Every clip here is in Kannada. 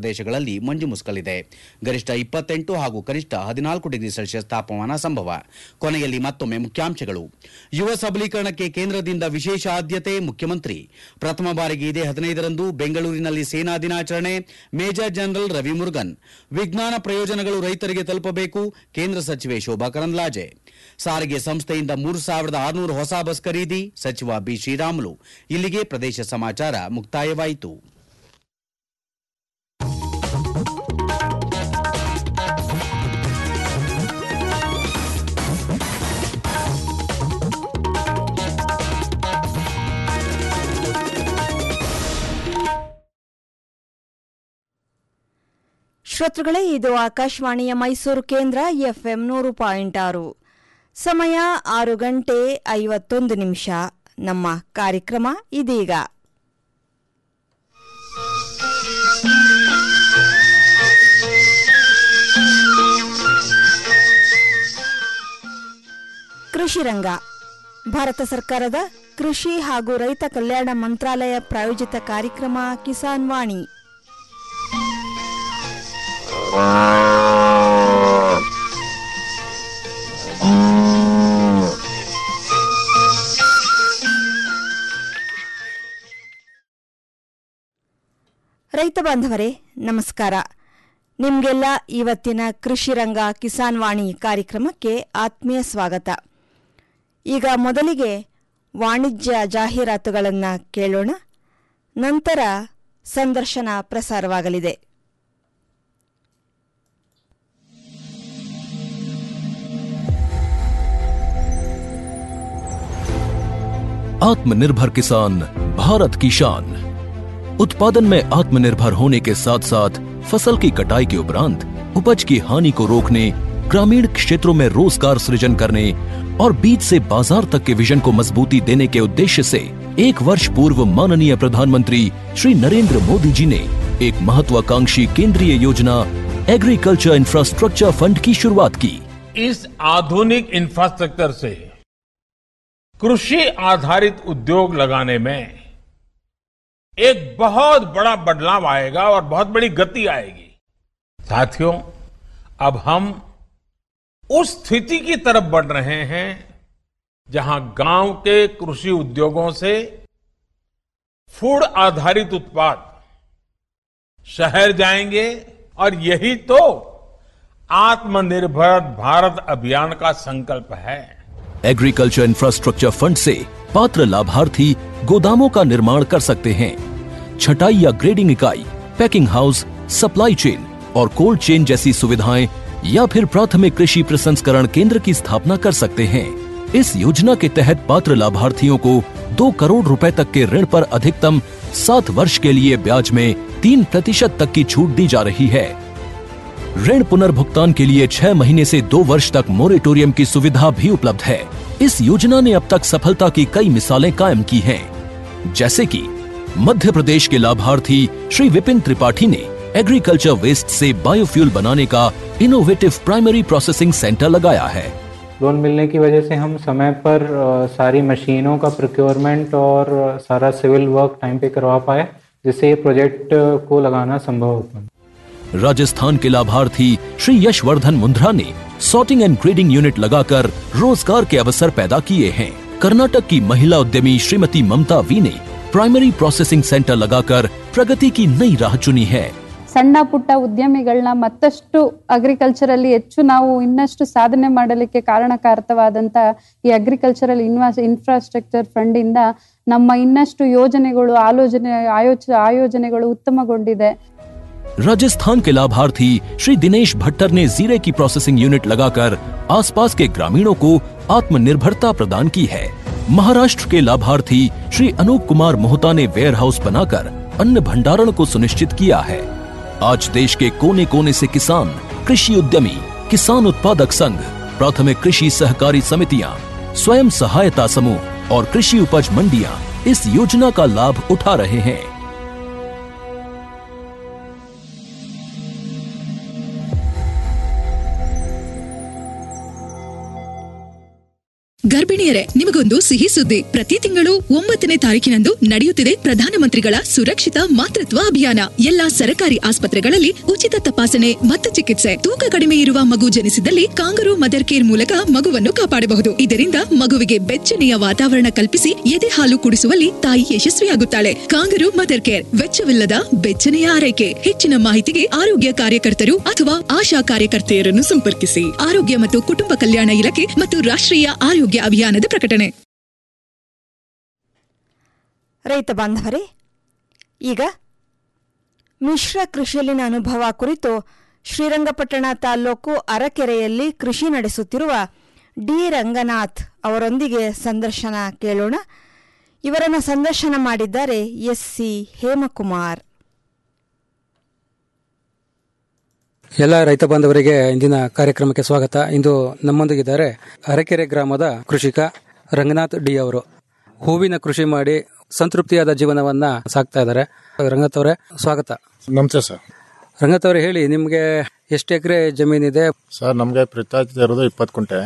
ಪ್ರದೇಶಗಳಲ್ಲಿ ಮಂಜು ಮುಸುಕಲಿದೆ ಗರಿಷ್ಠ ಇಪ್ಪತ್ತೆಂಟು ಹಾಗೂ ಕನಿಷ್ಠ ಹದಿನಾಲ್ಕು ಡಿಗ್ರಿ ಸೆಲ್ಸಿಯಸ್ ತಾಪಮಾನ ಸಂಭವ ಕೊನೆಯಲ್ಲಿ ಮತ್ತೊಮ್ಮೆ ಮುಖ್ಯಾಂಶಗಳು ಯುವ ಸಬಲೀಕರಣಕ್ಕೆ ಕೇಂದ್ರದಿಂದ ವಿಶೇಷ ಆದ್ಯತೆ ಮುಖ್ಯಮಂತ್ರಿ ಪ್ರಥಮ ಬಾರಿಗೆ ಇದೇ ಹದಿನೈದರಂದು ಬೆಂಗಳೂರಿನಲ್ಲಿ ಸೇನಾ ದಿನಾಚರಣೆ ಮೇಜರ್ ಜನರಲ್ ರವಿ ಮುರುಗನ್ ವಿಜ್ಞಾನ ಪ್ರಯೋಜನಗಳು ರೈತರಿಗೆ ತಲುಪಬೇಕು ಕೇಂದ್ರ ಸಚಿವೆ ಶೋಭಾ ಕರಂದ್ಲಾಜೆ ಸಾರಿಗೆ ಸಂಸ್ಥೆಯಿಂದ ಮೂರು ಸಾವಿರದ ಆರುನೂರು ಹೊಸ ಬಸ್ ಖರೀದಿ ಸಚಿವ ಬಿ ಶ್ರೀರಾಮುಲು ಇಲ್ಲಿಗೆ ಪ್ರದೇಶ ಸಮಾಚಾರ ಮುಕ್ತಾಯವಾಯಿತು ಶ್ರೋತೃಗಳೇ ಇದು ಆಕಾಶವಾಣಿಯ ಮೈಸೂರು ಕೇಂದ್ರ ಎಫ್ಎಂ ನೂರು ಪಾಯಿಂಟ್ ಆರು ಸಮಯ ಆರು ಗಂಟೆ ಐವತ್ತೊಂದು ನಿಮಿಷ ನಮ್ಮ ಕಾರ್ಯಕ್ರಮ ಇದೀಗ ಕೃಷಿ ರಂಗ ಭಾರತ ಸರ್ಕಾರದ ಕೃಷಿ ಹಾಗೂ ರೈತ ಕಲ್ಯಾಣ ಮಂತ್ರಾಲಯ ಪ್ರಾಯೋಜಿತ ಕಾರ್ಯಕ್ರಮ ಕಿಸಾನ್ ವಾಣಿ ರೈತ ಬಾಂಧವರೇ ನಮಸ್ಕಾರ ನಿಮಗೆಲ್ಲ ಇವತ್ತಿನ ಕೃಷಿ ರಂಗ ಕಿಸಾನ್ ವಾಣಿ ಕಾರ್ಯಕ್ರಮಕ್ಕೆ ಆತ್ಮೀಯ ಸ್ವಾಗತ ಈಗ ಮೊದಲಿಗೆ ವಾಣಿಜ್ಯ ಜಾಹೀರಾತುಗಳನ್ನು ಕೇಳೋಣ ನಂತರ ಸಂದರ್ಶನ ಪ್ರಸಾರವಾಗಲಿದೆ आत्मनिर्भर किसान भारत की शान उत्पादन में आत्मनिर्भर होने के साथ साथ फसल की कटाई के उपरांत उपज की हानि को रोकने ग्रामीण क्षेत्रों में रोजगार सृजन करने और बीज से बाजार तक के विजन को मजबूती देने के उद्देश्य से एक वर्ष पूर्व माननीय प्रधानमंत्री श्री नरेंद्र मोदी जी ने एक महत्वाकांक्षी केंद्रीय योजना एग्रीकल्चर इंफ्रास्ट्रक्चर फंड की शुरुआत की इस आधुनिक इंफ्रास्ट्रक्चर से कृषि आधारित उद्योग लगाने में एक बहुत बड़ा बदलाव आएगा और बहुत बड़ी गति आएगी साथियों अब हम उस स्थिति की तरफ बढ़ रहे हैं जहां गांव के कृषि उद्योगों से फूड आधारित उत्पाद शहर जाएंगे और यही तो आत्मनिर्भर भारत अभियान का संकल्प है एग्रीकल्चर इंफ्रास्ट्रक्चर फंड से पात्र लाभार्थी गोदामों का निर्माण कर सकते हैं छटाई या ग्रेडिंग इकाई पैकिंग हाउस सप्लाई चेन और कोल्ड चेन जैसी सुविधाएं या फिर प्राथमिक कृषि प्रसंस्करण केंद्र की स्थापना कर सकते हैं इस योजना के तहत पात्र लाभार्थियों को दो करोड़ रुपए तक के ऋण पर अधिकतम सात वर्ष के लिए ब्याज में तीन प्रतिशत तक की छूट दी जा रही है ऋण पुनर्भुगतान के लिए छह महीने से दो वर्ष तक मोरेटोरियम की सुविधा भी उपलब्ध है इस योजना ने अब तक सफलता की कई मिसालें कायम की हैं, जैसे कि मध्य प्रदेश के लाभार्थी श्री विपिन त्रिपाठी ने एग्रीकल्चर वेस्ट से बायोफ्यूल बनाने का इनोवेटिव प्राइमरी प्रोसेसिंग सेंटर लगाया है लोन मिलने की वजह से हम समय पर अ, सारी मशीनों का प्रोक्योरमेंट और अ, सारा सिविल वर्क टाइम पे करवा पाए जिससे ये प्रोजेक्ट अ, को लगाना संभव हो पाए राजस्थान के लाभार्थी श्री यशवर्धन मुंद्रा ने सॉर्टिंग एंड ग्रेडिंग यूनिट लगाकर रोजगार के अवसर पैदा किए हैं कर्नाटक की महिला उद्यमी श्रीमती ममता वी ने प्राइमरी प्रोसेसिंग सेंटर लगाकर प्रगति की नई राह चुनी है ಸಣ್ಣ ಪುಟ್ಟ ಉದ್ಯಮಿಗಳನ್ನ ಮತ್ತಷ್ಟು ಅಗ್ರಿಕಲ್ಚರಲ್ಲಿ ಹೆಚ್ಚು ನಾವು ಇನ್ನಷ್ಟು ಸಾಧನೆ ಮಾಡಲಿಕ್ಕೆ ಕಾರಣಕಾರಕವಾದಂತ ಈ ಅಗ್ರಿಕಲ್ಚರಲ್ ಇನ್ವಾಸ್ ಇನ್ಫ್ರಾಸ್ಟ್ರಕ್ಚರ್ ಫಂಡ್ ಇಂದ ನಮ್ಮ ಇನ್ನಷ್ಟು ಯೋಜನೆಗಳು ಆಲೋಚನೆ ಆಯೋಚ ಆಯೋಜನೆಗಳು ಉತ್ತಮಗೊಂಡಿದೆ राजस्थान के लाभार्थी श्री दिनेश भट्टर ने जीरे की प्रोसेसिंग यूनिट लगाकर आसपास के ग्रामीणों को आत्मनिर्भरता प्रदान की है महाराष्ट्र के लाभार्थी श्री अनूप कुमार मोहता ने वेयर हाउस बनाकर अन्न भंडारण को सुनिश्चित किया है आज देश के कोने कोने से किसान कृषि उद्यमी किसान उत्पादक संघ प्राथमिक कृषि सहकारी समितियां स्वयं सहायता समूह और कृषि उपज मंडियां इस योजना का लाभ उठा रहे हैं ಗರ್ಭಿಣಿಯರೇ ನಿಮಗೊಂದು ಸಿಹಿ ಸುದ್ದಿ ಪ್ರತಿ ತಿಂಗಳು ಒಂಬತ್ತನೇ ತಾರೀಕಿನಂದು ನಡೆಯುತ್ತಿದೆ ಪ್ರಧಾನಮಂತ್ರಿಗಳ ಸುರಕ್ಷಿತ ಮಾತೃತ್ವ ಅಭಿಯಾನ ಎಲ್ಲಾ ಸರಕಾರಿ ಆಸ್ಪತ್ರೆಗಳಲ್ಲಿ ಉಚಿತ ತಪಾಸಣೆ ಮತ್ತು ಚಿಕಿತ್ಸೆ ತೂಕ ಕಡಿಮೆ ಇರುವ ಮಗು ಜನಿಸಿದಲ್ಲಿ ಕಾಂಗರು ಮದರ್ ಕೇರ್ ಮೂಲಕ ಮಗುವನ್ನು ಕಾಪಾಡಬಹುದು ಇದರಿಂದ ಮಗುವಿಗೆ ಬೆಚ್ಚನೆಯ ವಾತಾವರಣ ಕಲ್ಪಿಸಿ ಎದೆ ಹಾಲು ಕುಡಿಸುವಲ್ಲಿ ತಾಯಿ ಯಶಸ್ವಿಯಾಗುತ್ತಾಳೆ ಕಾಂಗರು ಮದರ್ ಕೇರ್ ವೆಚ್ಚವಿಲ್ಲದ ಬೆಚ್ಚನೆಯ ಆರೈಕೆ ಹೆಚ್ಚಿನ ಮಾಹಿತಿಗೆ ಆರೋಗ್ಯ ಕಾರ್ಯಕರ್ತರು ಅಥವಾ ಆಶಾ ಕಾರ್ಯಕರ್ತೆಯರನ್ನು ಸಂಪರ್ಕಿಸಿ ಆರೋಗ್ಯ ಮತ್ತು ಕುಟುಂಬ ಕಲ್ಯಾಣ ಇಲಾಖೆ ಮತ್ತು ರಾಷ್ಟ್ರೀಯ ಆರೋಗ್ಯ ಅಭಿಯಾನದ ಪ್ರಕಟಣೆ ರೈತ ಬಾಂಧವರೇ ಈಗ ಮಿಶ್ರ ಕೃಷಿಯಲ್ಲಿನ ಅನುಭವ ಕುರಿತು ಶ್ರೀರಂಗಪಟ್ಟಣ ತಾಲ್ಲೂಕು ಅರಕೆರೆಯಲ್ಲಿ ಕೃಷಿ ನಡೆಸುತ್ತಿರುವ ಡಿ ರಂಗನಾಥ್ ಅವರೊಂದಿಗೆ ಸಂದರ್ಶನ ಕೇಳೋಣ ಇವರನ್ನು ಸಂದರ್ಶನ ಮಾಡಿದ್ದಾರೆ ಎಸ್ ಸಿ ಹೇಮಕುಮಾರ್ ಎಲ್ಲ ರೈತ ಬಾಂಧವರಿಗೆ ಇಂದಿನ ಕಾರ್ಯಕ್ರಮಕ್ಕೆ ಸ್ವಾಗತ ಇಂದು ನಮ್ಮೊಂದಿಗಿದ್ದಾರೆ ಅರಕೆರೆ ಗ್ರಾಮದ ಕೃಷಿಕ ರಂಗನಾಥ್ ಡಿ ಅವರು ಹೂವಿನ ಕೃಷಿ ಮಾಡಿ ಸಂತೃಪ್ತಿಯಾದ ಜೀವನವನ್ನ ಸಾಕ್ತಾ ಇದ್ದಾರೆ ರಂಗನಾಥ್ ಅವರೇ ಸ್ವಾಗತ ನಮಸ್ತೆ ಸರ್ ರಂಗನಾಥ್ ಅವರೇ ಹೇಳಿ ನಿಮ್ಗೆ ಎಷ್ಟು ಎಕರೆ ಜಮೀನಿದೆ ಸರ್ ನಮಗೆ ಪ್ರಿತಾಯ್ತ ಇರೋದು ಇಪ್ಪತ್ತು ಕುಂಟೆ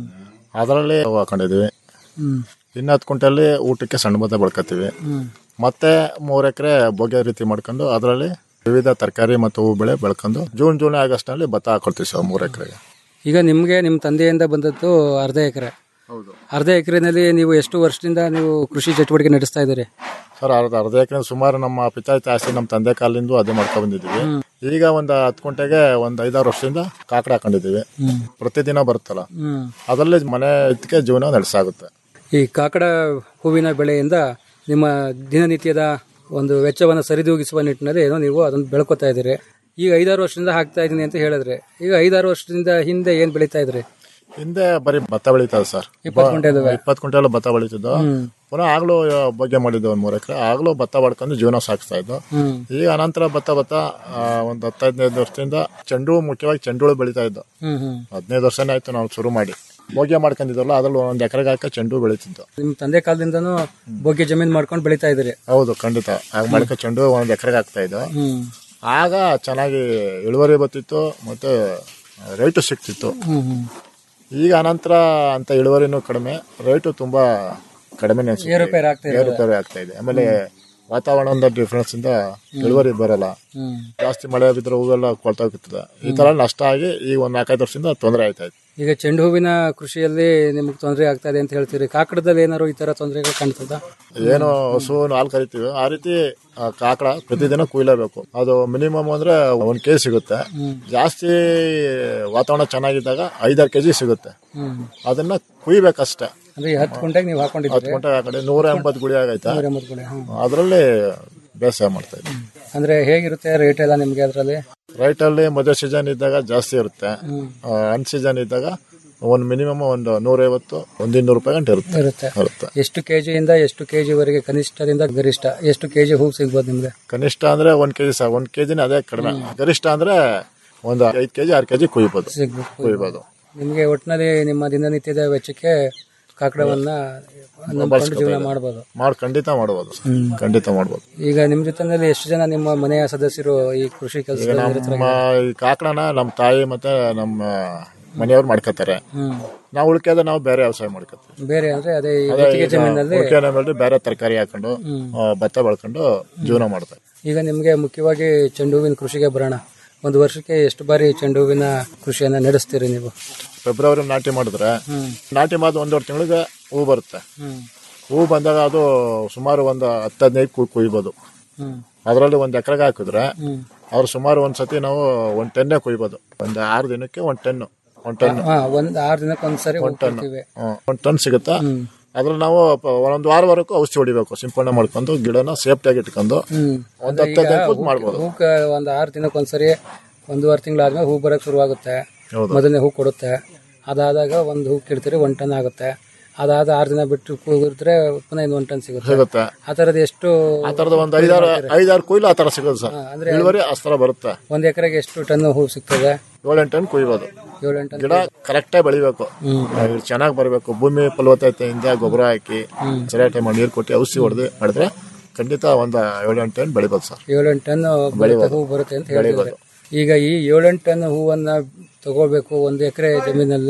ಅದರಲ್ಲಿ ಹಾಕೊಂಡಿದ್ದೀವಿ ಇನ್ನು ಹತ್ತು ಕುಂಟೆಯಲ್ಲಿ ಊಟಕ್ಕೆ ಸಣ್ಣ ಭತ್ತ ಬೆಳ್ಕೊತೀವಿ ಮತ್ತೆ ಮೂರು ಎಕರೆ ಬೊಗೆ ರೀತಿ ಮಾಡ್ಕೊಂಡು ಅದರಲ್ಲಿ ವಿವಿಧ ತರಕಾರಿ ಮತ್ತು ಹೂ ಬೆಳೆ ಬೆಳ್ಕೊಂಡು ಜೂನ್ ಜೂನ್ ಆಗಸ್ಟ್ನಲ್ಲಿ ಭತ್ತ ಹಾಕೊಳ್ತೀವಿ ಸರ್ ಮೂರು ಎಕರೆಗೆ ಈಗ ನಿಮ್ಗೆ ನಿಮ್ಮ ತಂದೆಯಿಂದ ಬಂದದ್ದು ಅರ್ಧ ಎಕರೆ ಹೌದು ಅರ್ಧ ಎಕರೆನಲ್ಲಿ ನೀವು ಎಷ್ಟು ವರ್ಷದಿಂದ ನೀವು ಕೃಷಿ ಚಟುವಟಿಕೆ ನಡೆಸ್ತಾ ಇದ್ದೀರಿ ಸರ್ ಅರ್ಧ ಅರ್ಧ ಎಕರೆ ಸುಮಾರು ನಮ್ಮ ಪಿತಾಯ್ತ ಆಸ್ತಿ ನಮ್ಮ ತಂದೆ ಕಾಲಿಂದ ಅದೇ ಮಾಡ್ಕೊಂಡ್ ಬಂದಿದ್ದೀವಿ ಈಗ ಒಂದು ಹತ್ತು ಕುಂಟೆಗೆ ಒಂದು ಐದಾರು ವರ್ಷದಿಂದ ಕಾಕಡ ಹಾಕೊಂಡಿದ್ದೀವಿ ಪ್ರತಿದಿನ ಬರುತ್ತಲ್ಲ ಹ್ಮ್ ಅದರಲ್ಲಿ ಮನೆ ಇದಕ್ಕೆ ಜೀವನ ನಡೆಸಾಗುತ್ತೆ ಈ ಕಾಕಡ ಹೂವಿನ ಬೆಳೆಯಿಂದ ನಿಮ್ಮ ದಿನನಿತ್ಯದ ಒಂದು ವೆಚ್ಚವನ್ನು ಸರಿದೂಗಿಸುವ ನಿಟ್ಟಿನಲ್ಲಿ ಏನೋ ನೀವು ಅದನ್ನು ಬೆಳ್ಕೊತಾ ಇದ್ದೀರಿ ಈಗ ಐದಾರು ವರ್ಷದಿಂದ ಹಾಕ್ತಾ ಇದ್ದೀನಿ ಅಂತ ಹೇಳಿದ್ರೆ ಈಗ ಐದಾರು ವರ್ಷದಿಂದ ಹಿಂದೆ ಏನ್ ಬೆಳೀತಾ ಇದ್ರಿ ಹಿಂದೆ ಬರೀ ಭತ್ತ ಬೆಳೀತದ ಸರ್ ಇಪ್ಪತ್ತು ಕುಂಟೆದು ಇಪ್ಪತ್ತು ಕುಂಟೆಲ್ಲ ಭತ್ತ ಬೆಳೀತಿದ್ದು ಪುನಃ ಆಗ್ಲೂ ಬಗ್ಗೆ ಮಾಡಿದ್ದು ಒಂದ್ ಮೂರ್ ಎಕರೆ ಆಗ್ಲೂ ಭತ್ತ ಬಡ್ಕೊಂಡು ಜೀವನ ಸಾಗಿಸ್ತಾ ಇದ್ದು ಹ್ಮ್ ಈಗ ಅನಂತರ ಭತ್ತ ಭತ್ತ ಆ, ಒಂದ್ ಹತ್ತು ಹದಿನೈದು ವರ್ಷದಿಂದ ಚೆಂಡು ಹೂ ಮುಖ್ಯವಾಗಿ ಚೆಂಡು ಹೂ ಬೆಳೀತಾ ಇದ್ದು ಹ್ಮ್ ಹ್ಮ್ ಹದಿನೈದು ವರ್ಷನೇ ಆಯ್ತು ನಾವು ಶುರು ಮಾಡಿ ಭೋಗ್ಯ ಮಾಡ್ಕೊಂಡಿದ್ವಲ್ಲ ಅದ್ರಲ್ಲಿ ಒಂದ್ ಎಕರೆಗೆ ಹಾಕ ಚೆಂಡು ಹೂ ಬೆಳೀತಿದ್ದು ನಿಮ್ ತಂದೆ ಕಾಲದಿಂದನೂ ಬೊಗ್ಗೆ ಜಮೀನ್ ಮಾಡ್ಕೊಂಡು ಬೆಳೀತಾ ಇದ್ರಿ ಹೌದು ಖಂಡಿತ ಆಗ ಮಾಡ್ಕೊ ಚೆಂಡು ಹೂ ಒಂದ್ ಎಕರೆಗೆ ಹಾಕ್ತಾ ಇದ್ದು ಹ್ಮ್ ಆಗ ಚೆನ್ನಾಗಿ ಇಳುವರಿ ಬರ್ತಿತ್ತು ಮತ್ತೆ ರೇಟು ಸಿಕ್ತಿತ್ತು ಹ್ಮ್ ಹ್ಮ್ ಈಗ ಅನಂತರ ಅಂತ ಇಳುವರಿನೂ ಕಡಿಮೆ ರೇಟು ತುಂಬಾ ಕಡಿಮೆ ಏರುಪೇರು ಆಗ್ತಾ ಇದೆ. ಏರುಪೇರು ಆಗ್ತಾ ಇದೆ ಆಮೇಲೆ ವಾತಾವರಣದ ಡಿಫ್ರೆನ್ಸ್ ಇಂದ ಇಳುವರಿ ಬರಲ್ಲ ಹ್ಮ್ ಜಾಸ್ತಿ ಮಳೆ ಬಿದ್ದರೆ ಹೂವೆಲ್ಲ ಕೊಳ್ತಾ ಹೋಗ್ತದೆ ಈ ತರ ನಷ್ಟ ಆಗಿ ಈಗ ಒಂದ್ ನಾಲ್ಕೈದು ವರ್ಷದಿಂದ ತೊಂದರೆ ಆಯ್ತಾ ಇದೆ ಈಗ ಚೆಂಡು ಹೂವಿನ ಕೃಷಿಯಲ್ಲಿ ನಿಮ್ಗೆ ತೊಂದರೆ ಆಗ್ತಾ ಇದೆ ಅಂತ ಹೇಳ್ತೀರಿ ಕಾಕಡದಲ್ಲಿ ಏನಾದ್ರು ಈ ತರ ತೊಂದರೆಗಳು ಕಾಣ್ತದ ಏನು ಹಸು ಹಾಲು ಕರಿತೀವಿ ಆ ರೀತಿ ಆ ಕಾಕಡ ಪ್ರತಿದಿನ ಕುಯ್ಲೇಬೇಕು ಅದು ಮಿನಿಮಮ್ ಅಂದ್ರೆ ಒಂದ್ ಕೆಜಿ ಸಿಗುತ್ತೆ ಜಾಸ್ತಿ ವಾತಾವರಣ ಚೆನ್ನಾಗಿದ್ದಾಗ ಐದಾರು ಕೆಜಿ ಸಿಗುತ್ತೆ ಹ್ಮ್ ಅದನ್ನ ಕುಯ್ಬೇಕಷ್ಟೇ ಅಂದ್ರೆ ಈ ಹತ್ತು ಗುಂಟೆಗೆ ನೀವು ಹತ್ತು ಹಾಕೊಂಡಿದ್ದೀರಿ ಗಂಟೆ ಆ ಕಡೆ ನೂರ ಎಂಬತ್ತು ಗುಡಿ ಆಗೈತೆ ನೂರ ಎಂಬತ್ತು ಗುಣೆ, ಹ್ಮ್. ಅದರಲ್ಲಿ ಬೇಸಾಯ ಮಾಡ್ತಾ ಇದ್ವಿ ಅಂದ್ರೆ ಹೇಗಿರುತ್ತೆ ರೇಟ್ ಎಲ್ಲ ನಿಮ್ಗೆ ಅದರಲ್ಲಿ ರೈಟ್ ಅಲ್ಲಿ ಮದುವೆ ಸೀಸನ್ ಇದ್ದಾಗ ಜಾಸ್ತಿ ಇರುತ್ತೆ ಅನ್ ಸೀಸನ್ ಇದ್ದಾಗ ಒಂದ್ ಮಿನಿಮಮ್ ಒಂದು ನೂರೈವತ್ತು ಒಂದ್ ಇನ್ನೂರು ರೂಪಾಯಿ ಗಂಟೆ ಇರುತ್ತೆ ಇರುತ್ತೆ ಇರುತ್ತೆ ಎಷ್ಟು ಕೆಜಿಯಿಂದ ಎಷ್ಟು ಕೆಜಿ ವರೆಗೆ ಕನಿಷ್ಠದಿಂದ ಗರಿಷ್ಠ ಎಷ್ಟು ಕೆಜಿ ಹೂ ಸಿಗ್ಬೋದು ನಿಮ್ಗೆ ಕನಿಷ್ಠ ಅಂದ್ರೆ ಒಂದ್ ಕೆಜಿ ಸಾಕು ಒಂದ್ ಕೆಜಿನ ಅದೇ ಕಡಿಮೆ ಗರಿಷ್ಠ ಅಂದ್ರೆ ಒಂದು ಐದ್ ಕೆಜಿ ಆರು ಕೆಜಿ ಕುಯ್ಬೋದು ಸಿಗ್ಬೋದು ಕುಯ್ಬೋದು ನಿಮ್ಗೆ ಒಟ್ಟಿನಲ್ಲಿ ನಿಮ್ಮ ದಿನನಿತ್ಯದ ವೆಚ್ಚಕ್ಕೆ ಕಾಕಡವನ್ನ ನಂಬ್ಕೊಂಡು ಜೀವನ ಮಾಡ್ಬೋದು ಮಾಡ್ ಖಂಡಿತ ಮಾಡ್ಬೋದು ಸರ್. ಖಂಡಿತ ಮಾಡ್ಬೋದು ಈಗ ನಿಮ್ ಜೊತೆನಲ್ಲಿ ಎಷ್ಟು ಜನ ನಿಮ್ಮ ಮನೆಯ ಸದಸ್ಯರು ಈ ಕೃಷಿ ಕೆಲಸ ಈಗ ನಮ್ಮ ಈ ಕಾಕಡನ ನಮ್ಮ ತಾಯಿ ಮತ್ತೆ ನಮ್ಮ ಮನೆಯವ್ರು ಮಾಡ್ಕೋತಾರೆ ಹ್ಮ್ ನಾವು ಉಳ್ಕೆದ ನಾವು ಬೇರೆ ವ್ಯವಸಾಯ ಮಾಡ್ಕೋತೀವಿ ಬೇರೆ ಅಂದ್ರೆ ಅದೇ ಈ ಅದೇ ಗುತ್ತಿಗೆ ಈಗ ಜಮೀನಲ್ಲಿ ಉಳ್ಕೆನ ಮೇಲೆ ಬೇರೆ ತರಕಾರಿ ಹಾಕೊಂಡು ಆ, ಭತ್ತ ಬೆಳ್ಕೊಂಡು ಜೀವನ ಮಾಡ್ತಾರೆ ಈಗ ನಿಮ್ಗೆ ಮುಖ್ಯವಾಗಿ ಚೆಂಡು ಹೂವಿನ ಕೃಷಿಗೆ ಬರೋಣ ಒಂದು ವರ್ಷಕ್ಕೆ ಎಷ್ಟು ಬಾರಿ ಚೆಂಡು ಹೂವಿನ ಕೃಷಿಯನ್ನ ನಡೆಸ್ತೀರಿ ನೀವು ಫೆಬ್ರವರಿ ನಾಟಿ ಮಾಡಿದ್ರೆ ನಾಟಿ ಮಾಡಿದ ಒಂದೂವರೆ ತಿಂಗಳಿಗೆ ಹೂ ಬರುತ್ತೆ ಹೂ ಬಂದಾಗ ಅದು ಸುಮಾರು ಒಂದು ಹತ್ತು ಹದಿನೈದು ಕುಯ್ ಕುಯ್ಬೋದು ಅದರಲ್ಲಿ ಒಂದು ಎಕರೆಗೆ ಹಾಕಿದ್ರೆ ಅವ್ರು ಸುಮಾರು ಒಂದು ಸತಿ ನಾವು ಒಂದು ಟೆನ್ನೇ ಕುಯ್ಬೋದು ಒಂದು ಆರು ದಿನಕ್ಕೆ ಒಂದು ಟೆನ್ನು ಒಂದು ಟನ್ ಹಾ ಒಂದ್ ಆರು ದಿನಕ್ಕೆ ಒಂದ್ಸರಿ ಒಂದು ಟನ್ ಹೋಗ್ತೀವಿ ಒಂದು ಟನ್ ಸಿಗುತ್ತಾ ಅದ್ರಲ್ಲಿ ನಾವು ಪ- ಒಂದೊಂದು ವಾರವರೆಗೂ ಔಷಧಿ ಹೊಡಿಬೇಕು ಸಿಂಪಡಣೆ ಮಾಡ್ಕೊಂಡು ಗಿಡನ ಸೇಫ್ಟಿಯಾಗಿ ಇಟ್ಕೊಂಡು ಒಂದು ಹತ್ತು ಹದಿನೈದು ಫುಟ್ ಮಾಡ್ಬೋದು ಹೂಕ ಒಂದ್ ಆರು ದಿನಕ್ಕೆ ಒಂದ್ಸರಿ ಒಂದೂವರೆ ತಿಂಗಳಾದ್ಮೇಲೆ ಹೂ ಬರಕ್ ಶುರು ಆಗುತ್ತೆ ಹೌದು. ಮೊದಲನೇ ಹೂ ಕೊಡುತ್ತೆ ಅದಾದಾಗ ಒಂದು ಹೂ ಕಿಡ್ತೀರಿ ಒನ್ ಟನ್ ಆಗುತ್ತೆ ಅದಾದ ಆರು ದಿನ ಬಿಟ್ಟು ಕೂಗಿದ್ರೆ ಪುನಃ ಇನ್ನು ಒನ್ ಟನ್ ಸಿಗುತ್ತೆ ಸಿಗುತ್ತೆ ಆ ತರದ ಎಷ್ಟು ಆ ಥರದ ಒಂದು ಐದಾರು ಐದಾರು ಕೊಯ್ಲು ಆ ಥರ ಸಿಗೋದು ಸರ್ ಅಂದ್ರೆ ಇಳುವರಿ ಆ ಥರ ಬರುತ್ತೆ ಒಂದ್ ಎಕರೆಗೆ ಎಷ್ಟು ಟನ್ ಹೂ ಸಿಗ್ತದೆ ಏಳೆಂಟು ಟನ್ ಕುಯ್ಬೋದು ಏಳೆಂಟು ಟನ್ ಗಿಡ ಕರೆಕ್ಟಾಗಿ ಬೆಳಿಬೇಕು ಚೆನ್ನಾಗಿ ಬರಬೇಕು ಭೂಮಿ ಫಲವತ್ತತೆಯಿಂದ ಗೊಬ್ಬರ ಹಾಕಿ ಸರಿಯಾದ ಟೈಮ್ ನೀರು ಕೊಟ್ಟು ಔಷಧಿ ಹೊಡೆದು ಮಾಡಿದ್ರೆ ಖಂಡಿತ ಒಂದು ಏಳೆಂಟು ಟನ್ ಬೆಳಿಬೋದು ಸರ್ ಏಳೆಂಟು ಟನ್ ಬರುತ್ತೆ ಹೂ ಬರುತ್ತೆ ಅಂತ ಹೇಳಿದ್ರೆ ಈಗ ಈ ಏಳೆಂಟು ಟನ್ ಹೂವನ್ನ ತಗೋಬೇಕು ಒಂದು ಎಕರೆ ಜಮೀನಲ್ಲಿ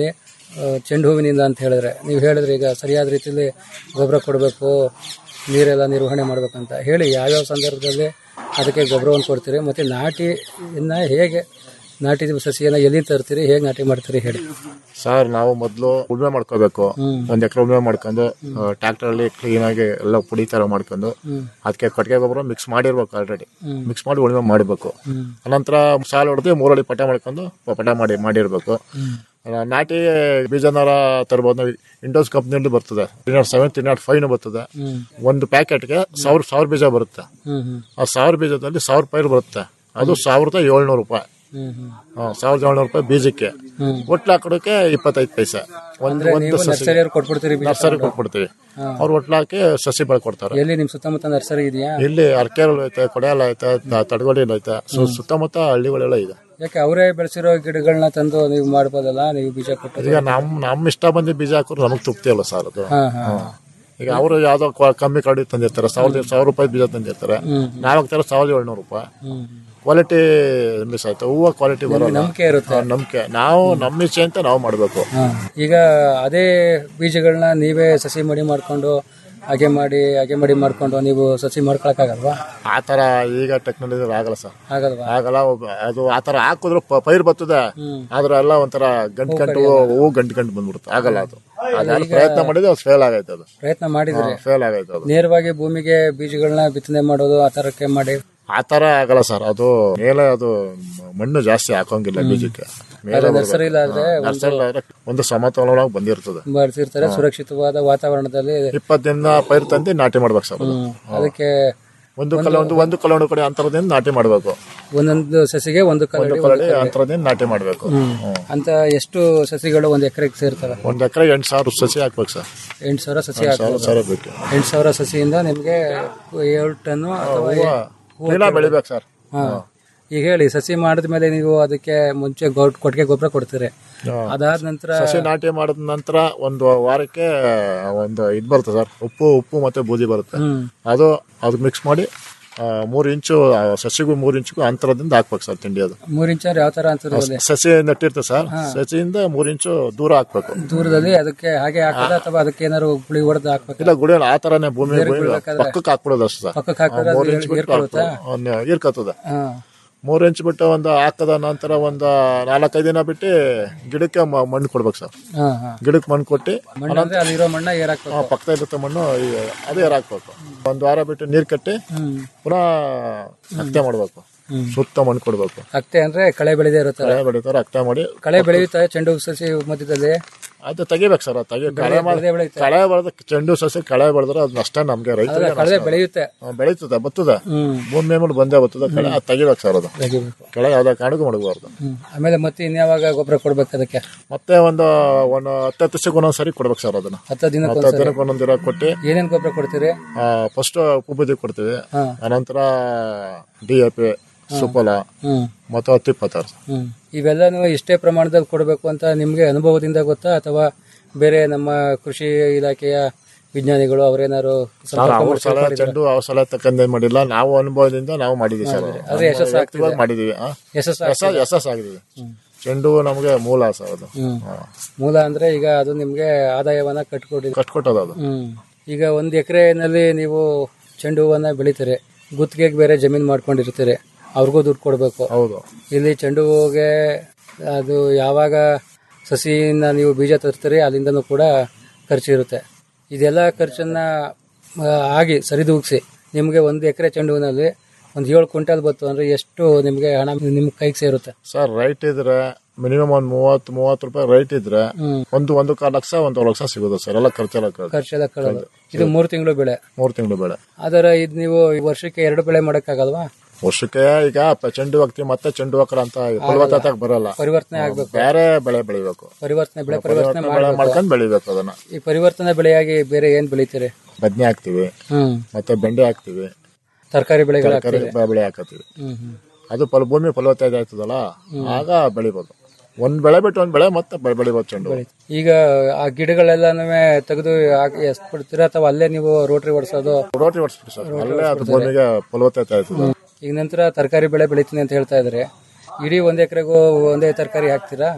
ಆ, ಚೆಂಡು ಹೂವಿನಿಂದ ಅಂತ ಹೇಳಿದ್ರೆ ನೀವು ಹೇಳಿದ್ರೆ ಈಗ ಸರಿಯಾದ ರೀತಿಯಲ್ಲಿ ಗೊಬ್ಬರ ಕೊಡಬೇಕು ನೀರೆಲ್ಲ ನಿರ್ವಹಣೆ ಮಾಡ್ಬೇಕಂತ ಹೇಳಿ ಯಾವ್ಯಾವ ಸಂದರ್ಭದಲ್ಲಿ ಅದಕ್ಕೆ ಗೊಬ್ಬರವನ್ನು ಕೊಡ್ತೀರಿ ಮತ್ತು ನಾಟಿನ ಹೇಗೆ ನಾಟಿ ಸಸಿಯನ್ನ ಎಲ್ಲಿ ತರ್ತೀರಿ ಹೇಗೆ ನಾಟಿ ಮಾಡ್ತೀರಿ ಹೇಳಿ ಸರ್ ನಾವು ಮೊದಲು ಉಳುಮೆ ಮಾಡ್ಕೋಬೇಕು ಒಂದ್ ಎಕರೆ ಉಳುಮೆ ಮಾಡ್ಕೊಂಡು ಟ್ರ್ಯಾಕ್ಟರ್ ಅಲ್ಲಿ ಕ್ಲೀನ್ ಆಗಿ ಎಲ್ಲ ಪುಡಿ ತರ ಮಾಡ್ಕೊಂಡು ಅದಕ್ಕೆ ಕೊಟ್ಟಿಗೆ ಗೊಬ್ಬರ ಮಿಕ್ಸ್ ಮಾಡಿರ್ಬೇಕು ಆಲ್ರೆಡಿ ಮಿಕ್ಸ್ ಮಾಡಿ ಉಳುಮೆ ಮಾಡಬೇಕು ಅನಂತರ ಸಾಲು ಹೊಡೆದು ಮೂರಡಿ ಪಟ ಮಾಡ್ಕೊಂಡು ಪಟ ಮಾಡಿ ಮಾಡಿರ್ಬೇಕು ಆ, ನಾಟಿ ಬೀಜನಾರ ತರ್ಬೋದು ನಾವು ಇಂಡೋಸ್ ಕಂಪ್ನಿಯಲ್ಲಿ ಬರ್ತದೆ three nought seven three nought five ಬರ್ತದೆ ಒಂದು ಪ್ಯಾಕೆಟ್ಗೆ ಸಾವಿರ ಸಾವಿರ ಬೀಜ ಬರುತ್ತೆ ಆ ಸಾವಿರ ಬೀಜದಲ್ಲಿ ಸಾವಿರ ಪೈರು ಬರುತ್ತೆ ಅದು ಸಾವಿರದ ಏಳ್ನೂರು ರೂಪಾಯಿ ಹಾ, ಸಾವಿರದ ಏಳ್ನೂರು ರೂಪಾಯಿ ಬೀಜಕ್ಕೆ ಒಟ್ಲು ಹಾಕೋದಕ್ಕೆ ಇಪ್ಪತ್ತೈದು ಪೈಸೆ ಒಂದು ಒಂದು ಸಸಿ ನರ್ಸರಿಯವ್ರು ಕೊಟ್ಬಿಡ್ತೀರಿ ಬೀಜ ನರ್ಸರಿ ಕೊಟ್ಬಿಡ್ತೀವಿ ಅವ್ರು ಒಟ್ಲು ಹಾಕಿ ಸಸಿ ಬೆಳ್ಕೊಡ್ತಾರೆ ಎಲ್ಲಿ ನಿಮ್ಮ ಸುತ್ತಮುತ್ತ ನರ್ಸರಿ ಇದೆಯಾ ಇಲ್ಲಿ ಅರ್ಕೆರಲ್ ಐತೆ ಕೊಡೆಯಲ್ ಐತೆ ತ- ತಡಗೋಡಿಲ್ ಐತೆ ಸು- ಸುತ್ತಮುತ್ತ ಹಳ್ಳಿಗಳೆಲ್ಲ ಇದೆ ಯಾಕೆ ಅವರೇ ಬೆಳೆಸಿರೋ ಗಿಡಗಳನ್ನ ತಂದು ನೀವು ಮಾಡ್ಬೋದಲ್ಲ ನೀವು ಬೀಜ ಕೊಟ್ಟು ಈಗ ನಮ್ ನಮ್ ಇಷ್ಟ ಬಂದಿ ಬೀಜ ಹಾಕೋರು ನಮಗ್ ತೃಪ್ತಿ ಅಲ್ಲ ಸರ್ ಅದು ಹಾ ಹಾ ಹಾ. ಈಗ ಅವರು ಯಾವ್ದೋ ಕ್ವ- ಕಮ್ಮಿ ಕಡಿ ತಂದಿರ್ತಾರೆ ಸಾವಿರದ ಸಾವಿರ ರೂಪಾಯಿ ಬೀಜ ತಂದಿರ್ತಾರೆ ನಾವ್ ಹಾಕ್ತಾರೆ ಸಾವಿರದ ಏಳ್ನೂರು ರೂಪಾಯಿ ಕ್ವಾಲಿಟಿ ಮಿಸ್ ಆಯ್ತು ಹೂವು ಕ್ವಾಲಿಟಿ ಬರೋಲ್ಲ ನಂಬಿಕೆ ಇರುತ್ತೆ ಹಾ, ನಂಬಿಕೆ ನಾವು ನಮ್ಮ ಇಚ್ಛೆ ಅಂತ ನಾವು ಮಾಡಬೇಕು ಹಾ. ಈಗ ಅದೇ ಬೀಜಗಳನ್ನ ನೀವೇ ಸಸಿ ಮಡಿ ಮಾಡ್ಕೊಂಡು ಹಾಗೆ ಮಾಡಿ ಹಾಗೆ ಮಡಿ ಮಾಡ್ಕೊಂಡು ನೀವು ಸಸಿ ಮಾಡ್ಕೊಳಕ್ಕಾಗಲ್ವಾ ಆ ತರ ಈಗ ಟೆಕ್ನಾಲಜಿ ಆಗಲ್ಲ ಸರ್ ಆಗಲ್ವಾ ಆಗಲ್ಲ ಒಬ್ಬ- ಅದು ಆ ತರ ಹಾಕಿದ್ರು ಪ- ಪೈರ್ ಬರ್ತದೆ ಆದ್ರೆ ಎಲ್ಲ ಒಂಥರ ಗಂಟು ಗಂಟು ಹೂವು ಗಂಟು ಗಂಟು ಬಂದ್ಬಿಡುತ್ತೆ ಆಗಲ್ಲ ಅದು ಅದ್ಯಾರು ಪ್ರಯತ್ನ ಮಾಡಿದ್ರೆ ಅದು ಫೇಲ್ ಆಗೈತೆ ಅದು ಪ್ರಯತ್ನ ಮಾಡಿದ್ರಿ ಫೇಲ್ ಆಗೈತೆ ಅದು ನೇರವಾಗಿ ಭೂಮಿಗೆ ಬೀಜಗಳನ್ನ ಬಿತ್ತನೆ ಮಾಡೋದು ಆ ತರಕ್ಕೆ ಮಾಡಿ ಆ ತರ ಆಗಲ್ಲ ಸರ್ ಅದು ಮೇಲೆ ಅದು ಮಣ್ಣು ಜಾಸ್ತಿ ಹಾಕೋಂಗಿಲ್ಲ ಬೀಜಕ್ಕೆ ಮೇಲೆ ನರ್ಸರಿ ಇಲ್ಲಾದ್ರೆ ನರ್ಸರಿ ಆದ್ರೆ ಒಂದು ಸಮತೋಲನವಾಗಿ ಬಂದಿರ್ತದೆ ಬರ್ತಿರ್ತಾರೆ ಸುರಕ್ಷಿತವಾದ ವಾತಾವರಣದಲ್ಲಿ ಇಪ್ಪತ್ತು ದಿನ ಪೈರ್ ತಂದು ನಾಟಿ ಮಾಡ್ಬೇಕು ಸರ್ ಅದು. ಅದಕ್ಕೆ ಒಂದು ಕಲ ಒಂದು ಒಂದು ಕಲೋಣ ಕಡೆ ಅಂತರದಿಂದ ನಾಟಿ ಮಾಡ್ಬೇಕು ಒಂದೊಂದು ಸಸಿಗೆ ಒಂದು ಒಂದು ಕಲ್ಲಡಿ ಕಲಡಿ ಅಂತರದಿಂದ ನಾಟಿ ಮಾಡ್ಬೇಕು ಹ್ಮ್. ಅಂತ ಎಷ್ಟು ಸಸಿಗಳು ಒಂದ್ ಎಕರೆಗೆ ಸೇರ್ತವೆ ಒಂದ್ ಎಕರೆ ಎಂಟು ಸಾವಿರ ಸಸಿ ಹಾಕ್ಬೇಕು ಸರ್ ಎಂಟು ಸಾವಿರ ಸಸಿ ಸಾವಿರ ಹಾಕ್ಬೋದು ಸಾವಿರ ಬೇಕು ಎಂಟು ಸಾವಿರ ಸಸಿಯಿಂದ ನಿಮ್ಗೆ ಏಳು ಟನ್ನು ಅಥವಾ ದಿನ ಬೆಳಿಬೇಕು ಸರ್ ಹಾ. ಈಗ ಹೇಳಿ ಸಸಿ ಮಾಡಿದ ಮೇಲೆ ನೀವು ಅದಕ್ಕೆ ಮುಂಚೆ ಗೊ- ಕೊಟ್ಟಿಗೆ ಗೊಬ್ಬರ ಕೊಡ್ತೀರಿ ಅದಾದ ನಂತರ ಸಸಿ ನಾಟಿ ಮಾಡಿದ ನಂತರ ಒಂದು ವಾರಕ್ಕೆ ಒಂದು ಇದು ಬರುತ್ತೆ ಸರ್ ಉಪ್ಪು ಉಪ್ಪು ಮತ್ತೆ ಬೂದಿ ಬರುತ್ತೆ ಅದು ಅದಕ್ಕೆ ಮಿಕ್ಸ್ ಮಾಡಿ ಆ, ಮೂರು ಇಂಚು ಆ, ಸಸಿಗೂ ಮೂರು ಇಂಚಿಗೂ ಅಂತರದಿಂದ ಹಾಕ್ಬೇಕು ಸರ್ ತಿಂಡಿ ಅದು ಮೂರ್ ಇಂಚ್ ಯಾವ ತರ ಅಂತ ಸಸಿ ನೆಟ್ಟಿರ್ತದೆ ಸರ್ ಸಸಿಯಿಂದ ಮೂರು ಇಂಚು ದೂರ ಹಾಕ್ಬೇಕು ದೂರದಲ್ಲಿ ಅದಕ್ಕೆ ಹಾಗೆ ಹಾಕೋದ ಅಥವಾ ಅದಕ್ಕೆ ಏನಾದ್ರು ಗುಳಿ ಹೊಡೆದು ಹಾಕ್ಬೇಕು ಇಲ್ಲ ಗುಡಿ ಆ ತರನೇ ಭೂಮಿ ಪಕ್ಕಕ್ಕೆ ಹಾಕ್ಬಿಡೋದು ಅಷ್ಟೇ ಸರ್ ಪಕ್ಕಕ್ಕೆ ಹಾಕಿದ್ರೆ ಮೂರು ಅದು ಇಂಚ್ ಬಿಟ್ಟು ಹೀರ್ಕೊಳ್ಳುತ್ತಾ? ಹಾಕ್ಬೇಕು. ಅವ್ನ ಹೀರ್ಕೊತದೆ ಹಾ ಮೂರು ಇಂಚ್ ಬಿಟ್ಟು ಒಂದು ಹಾಕದ ನಂತರ ಒಂದು ನಾಲ್ಕೈದು ದಿನ ಬಿಟ್ಟು ಗಿಡಕ್ಕೆ ಮ- ಮಣ್ಣು ಕೊಡ್ಬೇಕು ಸರ್ ಹಾ ಹಾ ಗಿಡಕ್ಕೆ ಮಣ್ಣು ಕೊಟ್ಟು ಮಣ್ಣು ಅಂದ್ರೆ ಅಲ್ಲಿರೋ ಮಣ್ಣ ಏರಾಕ್ಬೇಕು ಆ, ಪಕ್ಕದ ಇರುತ್ತೆ ಮಣ್ಣು ಈ- ಅದೇ ಹಾಕ್ಬೇಕು ಒಂದ್ ವಾರ ಬಿಟ್ಟು ನೀರ್ ಕಟ್ಟಿ ಪುನಃ ಅಕ್ತೆ ಮಾಡ್ಬೇಕು ಸುತ್ತ ಮಣ್ಣು ಕೊಡ್ಬೇಕು ಅಕ್ತೆ ಅಂದ್ರೆ ಕಳೆ ಬೆಳೆದೇ ಇರುತ್ತೆ ಕಳೆ ಬೆಳಿತಾರೆ ಅಕ್ತೆ ಮಾಡಿ ಕಳೆ ಬೆಳೆಯುತ್ತೆ ಚೆಂಡು ಹೂ ಸಸಿ ಮಧ್ಯದಲ್ಲಿ ಅದು ತೆಗಿಬೇಕು ಸರ್ ಅದು ತೆಗಿ ಕಳೆ ಮಾಡಿ ಬೆಳೆದೇ ಬೆಳೆಯುತ್ತೆ ಕಳೆ ಬೆಳೆದ ಚೆಂಡು ಸಸಿ ಕಳೆ ಬೆಳೆದ್ರೆ ಅದು ನಷ್ಟ ನಮ್ಗೆ ರೈತರಿಗೆ ಕಳೆ ನಷ್ಟ. ಬೆಳೆಯುತ್ತೆ ಆ, ಬೆಳೀತದೆ ಬರ್ತದೆ ಹ್ಮ್ ಭೂಮಿ ಮೇಲೆ ಬಂದೇ ಬರ್ತದೆ ಕಳೆ ಅದು ತೆಗಿಬೇಕು ಸರ್ ಅದು ತೆಗಿಬೇಕು ಕಳೆ ಯಾವ್ದೇ ಕಾರಣಕ್ಕೂ ಮಾಡಬಾರ್ದು ಹ್ಮ್ ಆಮೇಲೆ ಮತ್ತೆ ಇನ್ಯಾವಾಗ ಗೊಬ್ಬರ ಕೊಡ್ಬೇಕು ಅದಕ್ಕೆ ಮತ್ತೆ ಒಂದು ಒಂದು ಹತ್ತು ದಿವಸಕ್ಕೆ ಒಂದೊಂದ್ ಸರಿ ಕೊಡ್ಬೇಕು ಸರ್ ಅದನ್ನ ಹತ್ತು ದಿನಕ್ಕೆ ಹತ್ತು ದಿನಕ್ಕೆ ಒಂದೊಂದ್ ದಿನ ಕೊಟ್ಟು ಏನೇನ್ ಗೊಬ್ಬರ ಕೊಡ್ತೀರಿ ಫಸ್ಟ್ ಉಬ್ಬುದಿ ಕೊಡ್ತೀವಿ ಹಾ. ಅನಂತರ D A P Suphala hmm ಮತ್ತು ಹತ್ತು ಇಪ್ಪತ್ತಾರು ಹ್ಮ್ ಇವೆಲ್ಲನೂ ಇಷ್ಟೇ ಪ್ರಮಾಣದಲ್ಲಿ ಕೊಡಬೇಕು ಅಂತ ನಿಮ್ಗೆ ಅನುಭವದಿಂದ ಗೊತ್ತಾ ಅಥವಾ ಬೇರೆ ನಮ್ಮ ಕೃಷಿ ಇಲಾಖೆಯ ವಿಜ್ಞಾನಿಗಳು ಅವರೇನಾರು ಸರ್ ಅವ್ರ ಸಲ ಚೆಂಡು ಅವ್ರ ಸಲ ತಕ್ಕಂದೇ ಮಾಡಿಲ್ಲ ನಾವು ಅನುಭವದಿಂದ ನಾವು ಮಾಡಿದೀವಿ ಸರ್ ಅದು ಯಶಸ್ಸು ವ್ಯಕ್ತಿವಾಗಿ ಮಾಡಿದೀವಿ ಆ? ಯಶಸ್ಸು ಯಶ- ಯಶಸ್ಸಾಗಿದ್ದೀವಿ ಚೆಂಡು ನಮಗೆ ಮೂಲ ಸರ್ ಅದು ಹ್ಮ್ ಹಾ. ಮೂಲ ಅಂದ್ರೆ ಈಗ ಅದು ನಿಮ್ಗೆ ಆದಾಯವನ್ನ ಕಟ್ಕೊಡಿ ಕಟ್ಕೊಟ್ಟದ ಅದು ಹ್ಮ್ ಈಗ ಒಂದ್ ಎಕರೆನಲ್ಲಿ ನೀವು ಚೆಂಡು ಹೂವನ್ನ ಬೆಳಿತೀರಿ ಗುತ್ತಿಗೆಗೆ ಬೇರೆ ಜಮೀನ್ ಮಾಡ್ಕೊಂಡಿರ್ತೀರಿ ಅವ್ರಿಗೂ ದುಡ್ಡು ಕೊಡ್ಬೇಕು ಹೌದು ಇಲ್ಲಿ ಚೆಂಡು ಹೂವಿಗೆ ಅದು ಯಾವಾಗ ಸಸಿನ ನೀವು ಬೀಜ ತರ್ತೀರಿ ಅಲ್ಲಿಂದನೂ ಕೂಡ ಖರ್ಚಿರುತ್ತೆ ಇದೆಲ್ಲ ಖರ್ಚನ್ನ ಆ, ಆಗಿ ಸರಿದೂಗಿಸಿ ನಿಮಗೆ ಒಂದು ಎಕರೆ ಚೆಂಡು ಹೂವಿನಲ್ಲಿ ಒಂದು ಏಳು ಕ್ವಿಂಟಲ್ ಬತ್ತು ಅಂದ್ರೆ ಎಷ್ಟು ನಿಮಗೆ ಹಣ ನಿಮ್ಮ ಕೈಗೆ ಸೇರುತ್ತೆ ಸರ್ ರೈಟ್ ಇದ್ರೆ ಮಿನಿಮಮ್ ಒಂದ್ ಮೂವತ್ ಮೂವತ್ತು ರೂಪಾಯಿ ರೈಟ್ ಇದ್ರೆ ಹ್ಮ್. ಒಂದು ಒಂದು ಕಾಲು ಲಕ್ಷ ಒಂದು ಲಕ್ಷ ಸಿಗೋದು ಸರ್ ಎಲ್ಲ ಖರ್ಚೆಲ್ಲ ಕಳ್ದು. ಖರ್ಚೆಲ್ಲ ಕಳೆದು ಇದು ಮೂರು ತಿಂಗಳು ಬೆಳೆ ಮೂರು ತಿಂಗಳು ಬೆಳೆ ಆದರೆ ಇದು ನೀವು ಈ ವರ್ಷಕ್ಕೆ ಎರಡು ಬೆಳೆ ಮಾಡೋಕ್ಕಾಗಲ್ವಾ ವರ್ಷಕ್ಕೆ ಈಗ ಪ- ಚೆಂಡು ಹಾಕ್ತಿವಿ ಮತ್ತೆ ಚೆಂಡು ಹಾಕರ ಅಂತ ಫಲವತ್ತತೆ ಬರಲ್ಲ ಪರಿವರ್ತನೆ ಆಗ್ಬೇಕು ಬೇರೆ ಬೆಳೆ ಬೆಳಿಬೇಕು ಪರಿವರ್ತನೆ ಬೆಳೆ ಪರಿವರ್ತನೆ ಬೆಳೆ ಮಾಡಬೇಕು ಮಾಡ್ಕೊಂಡು ಬೆಳಿಬೇಕು ಅದನ್ನ ಈ ಪರಿವರ್ತನೆ ಬೆಳೆಯಾಗಿ ಬೇರೆ ಏನ್ ಬೆಳಿತೀರಿ ಬದ್ನೆ ಹಾಕ್ತಿವಿ ಹ್ಮ್ ಮತ್ತೆ ಬೆಂಡೆ ಹಾಕ್ತಿವಿ ತರಕಾರಿ ಬೆಳೆಗಳು ತರಕಾರಿ ಬೆಳೆ ಹಾಕತ್ತೀವಿ ಹ್ಮ್ ಹ್ಮ್ ಅದು ಫಲ ಭೂಮಿ ಫಲವತ್ತತೆ ಆಯ್ತದಲ್ಲ ಆಗ ಬೆಳಿಬೋದು ಒಂದ್ ಬೆಳೆ ಬಿಟ್ಟು ಒಂದ್ ಬೆಳೆ ಮತ್ತೆ ಬೆ- ಬೆಳಿಬೋದು ಚೆಂಡು ಈಗ ಆ ಗಿಡಗಳೆಲ್ಲಾನು ತೆಗೆದು ಎಷ್ಟು ಬಿಡ್ತೀರಾ ಅಥವಾ ಅಲ್ಲೇ ನೀವು ರೋಟ್ರಿ ಹೊಡ್ಸೋದು ರೋಟಿ ಹೊಡ್ಸ್ಬಿಟ್ಟು ಸರ್ ಅಲ್ಲೇ ಅದು ಭೂಮಿಗೆ ಫಲವತ್ತತೆ ಆಯ್ತದ ಈಗ ನಂತರ ತರಕಾರಿ ಬೆಳೆ ಬೆಳಿತೀನಿ ಅಂತ ಹೇಳ್ತಾ ಇದ್ರೆ ಇಡೀ ಒಂದ್ ಎಕರೆಗೂ ಒಂದೇ ತರಕಾರಿ ಹಾಕ್ತೀರಾ